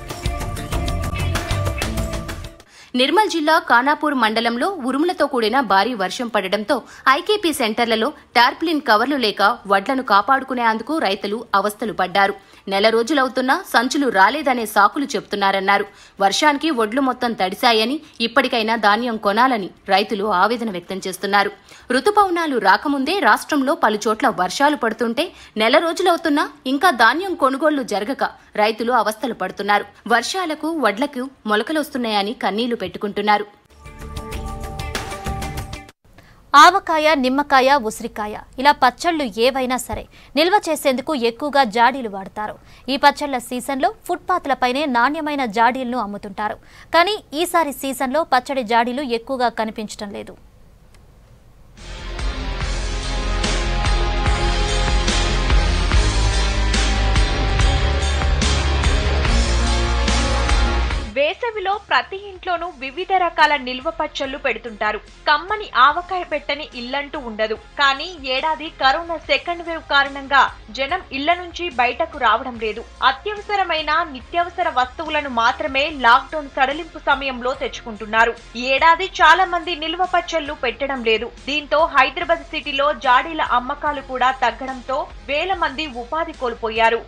నిర్మల్ జిల్లా కానాపూర్ మండలంలో ఉరుములతో కూడిన భారీ వర్షం పడడంతో ఐకేపీ సెంటర్లలో టార్పిలిన్ కవర్లు లేక వడ్లను కాపాడుకునేందుకు రైతులు అవస్థలు పడ్డారు నెల రోజులవుతున్నా సంచులు రాలేదనే సాకులు చెప్తున్నారన్నారు వర్షానికి వడ్లు మొత్తం తడిశాయని ఇప్పటికైనా ధాన్యం కొనాలని రైతులు ఆవేదన వ్యక్తం చేస్తున్నారు రుతుపవనాలు రాకముందే రాష్ట్రంలో పలుచోట్ల వర్షాలు పడుతుంటే నెల రోజులవుతున్నా ఇంకా ధాన్యం కొనుగోళ్లు జరగక రైతులు అవస్థలు పడుతున్నారు వర్షాలకు వడ్లకు మొలకలొస్తున్నాయని కన్నీళ్లు పెట్టుకుంటున్నారు ఆవకాయ నిమ్మకాయ ఉసిరికాయ ఇలా పచ్చళ్ళు ఏవైనా సరే నిల్వ చేసేందుకు ఎక్కువగా జాడీలు వాడతారు ఈ పచ్చళ్ల సీజన్లో ఫుట్పాత్లపైనే నాణ్యమైన జాడీలను అమ్ముతుంటారు కానీ ఈసారి సీజన్లో పచ్చడి జాడీలు ఎక్కువగా కనిపించడం లేదు వేసవిలో ప్రతి ఇంట్లోనూ వివిధ రకాల నిల్వ పచ్చళ్ళు పెడుతుంటారు కమ్మని ఆవకాయ పెట్టని ఇల్లంటూ ఉండదు కానీ ఏడాది కరోనా సెకండ్ వేవ్ కారణంగా జనం ఇళ్ల నుంచి బయటకు రావడం లేదు అత్యవసరమైన నిత్యావసర వస్తువులను మాత్రమే లాక్డౌన్ సడలింపు సమయంలో తెచ్చుకుంటున్నారు ఈ ఏడాది చాలా మంది నిల్వ పచ్చళ్ళు పెట్టడం లేదు దీంతో హైదరాబాద్ సిటీలో జాడీల అమ్మకాలు కూడా తగ్గడంతో వేల మంది ఉపాధి కోల్పోయారు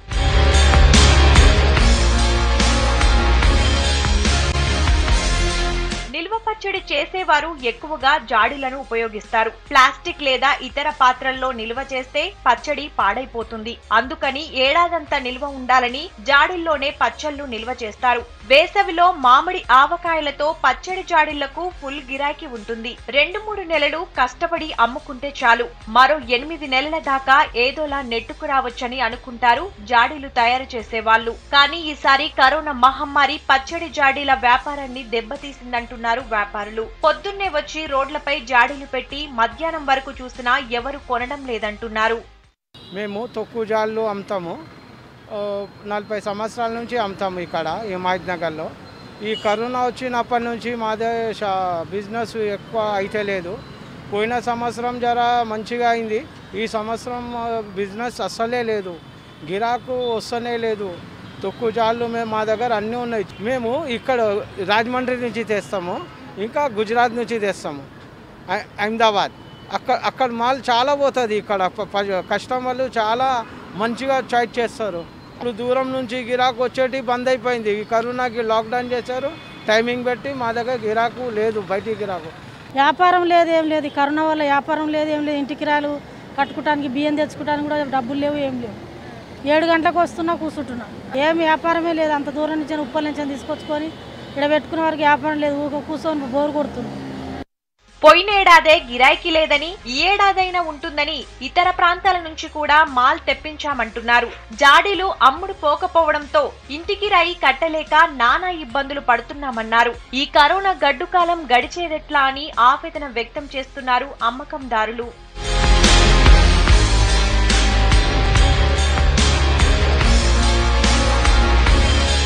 నిల్వ పచ్చడి చేసేవారు ఎక్కువగా జాడీలను ఉపయోగిస్తారు ప్లాస్టిక్ లేదా ఇతర పాత్రల్లో నిల్వ చేస్తే పచ్చడి పాడైపోతుంది అందుకని ఏడాదంతా నిల్వ ఉండాలని జాడీల్లోనే పచ్చళ్ళు నిల్వ చేస్తారు వేసవిలో మామిడి ఆవకాయలతో పచ్చడి జాడీలకు ఫుల్ గిరాకీ ఉంటుంది రెండు మూడు నెలలు కష్టపడి అమ్ముకుంటే చాలు మరో ఎనిమిది నెలల దాకా ఏదోలా నెట్టుకు రావచ్చని అనుకుంటారు జాడీలు తయారు చేసేవాళ్లు కానీ ఈసారి కరోనా మహమ్మారి పచ్చడి జాడీల వ్యాపారాన్ని దెబ్బతీసిందంటున్నారు వ్యాపారులు పొద్దున్నే వచ్చి రోడ్లపై జాడీలు పెట్టి మధ్యాహ్నం వరకు చూసినా ఎవరు కొనడం లేదంటున్నారు మేము తొక్కు జాళ్ళు అమ్ముతాము ఆ, నలభై సంవత్సరాల నుంచి అమ్ముతాము ఇక్కడ ఈ మహద్ నగర్లో ఈ కరోనా వచ్చినప్పటి నుంచి మాదే షా- బిజినెస్ ఎక్కువ అయితే లేదు పోయిన సంవత్సరం జర మంచిగా అయింది ఈ సంవత్సరం ఆ, బిజినెస్ అస్సలే లేదు గిరాకు వస్తూనే లేదు తొక్కు జాళ్ళు మేము మా దగ్గర అన్నీ ఉన్నాయి మేము ఇక్కడ రాజమండ్రి నుంచి తెస్తాము ఇంకా గుజరాత్ నుంచి తెస్తాము అహ్- అహ్మదాబాద్ అక్కడ అక్కడ మాల్ చాలా పోతుంది ఇక్కడ ప- ప- కస్టమర్లు చాలా మంచిగా చాయిస్ చేస్తారు ఇప్పుడు దూరం నుంచి గిరాకు వచ్చేటి బంద్ అయిపోయింది ఈ కరోనాకి లాక్డౌన్ చేశారు టైమింగ్ పెట్టి మా దగ్గర గిరాకు లేదు బయటికి గిరాకు వ్యాపారం లేదు ఏం లేదు ఈ కరోనా వల్ల వ్యాపారం లేదు ఏం లేదు ఇంటికి రాలు కట్టుకోవడానికి బియ్యం తెచ్చుకోవడానికి కూడా డబ్బులు లేవు ఏం లేవు ఏడు గంటలకు వస్తున్నా కూర్చుంటున్నా ఏం వ్యాపారమే లేదు అంత దూరం నుంచి ఉప్పల నుంచి తీసుకొచ్చుకొని ఇక్కడ పెట్టుకునే వరకు వ్యాపారం లేదు ఊరికే కూర్చొని బోరు కొడుతుంది పోయినేడాదే గిరాకీ లేదని ఈ ఏడాదైనా ఉంటుందని ఇతర ప్రాంతాల నుంచి కూడా మాల్ తెప్పించామంటున్నారు జాడీలు అమ్ముడు పోకపోవడంతో ఇంటికి రాయి కట్టలేక నానా ఇబ్బందులు పడుతున్నామన్నారు ఈ కరోనా గడ్డు కాలం గడిచేదెట్లా అని ఆవేదన వ్యక్తం చేస్తున్నారు అమ్మకందారులు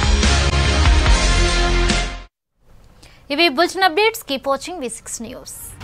ఇవి బుల్చిన updates keep watching V six news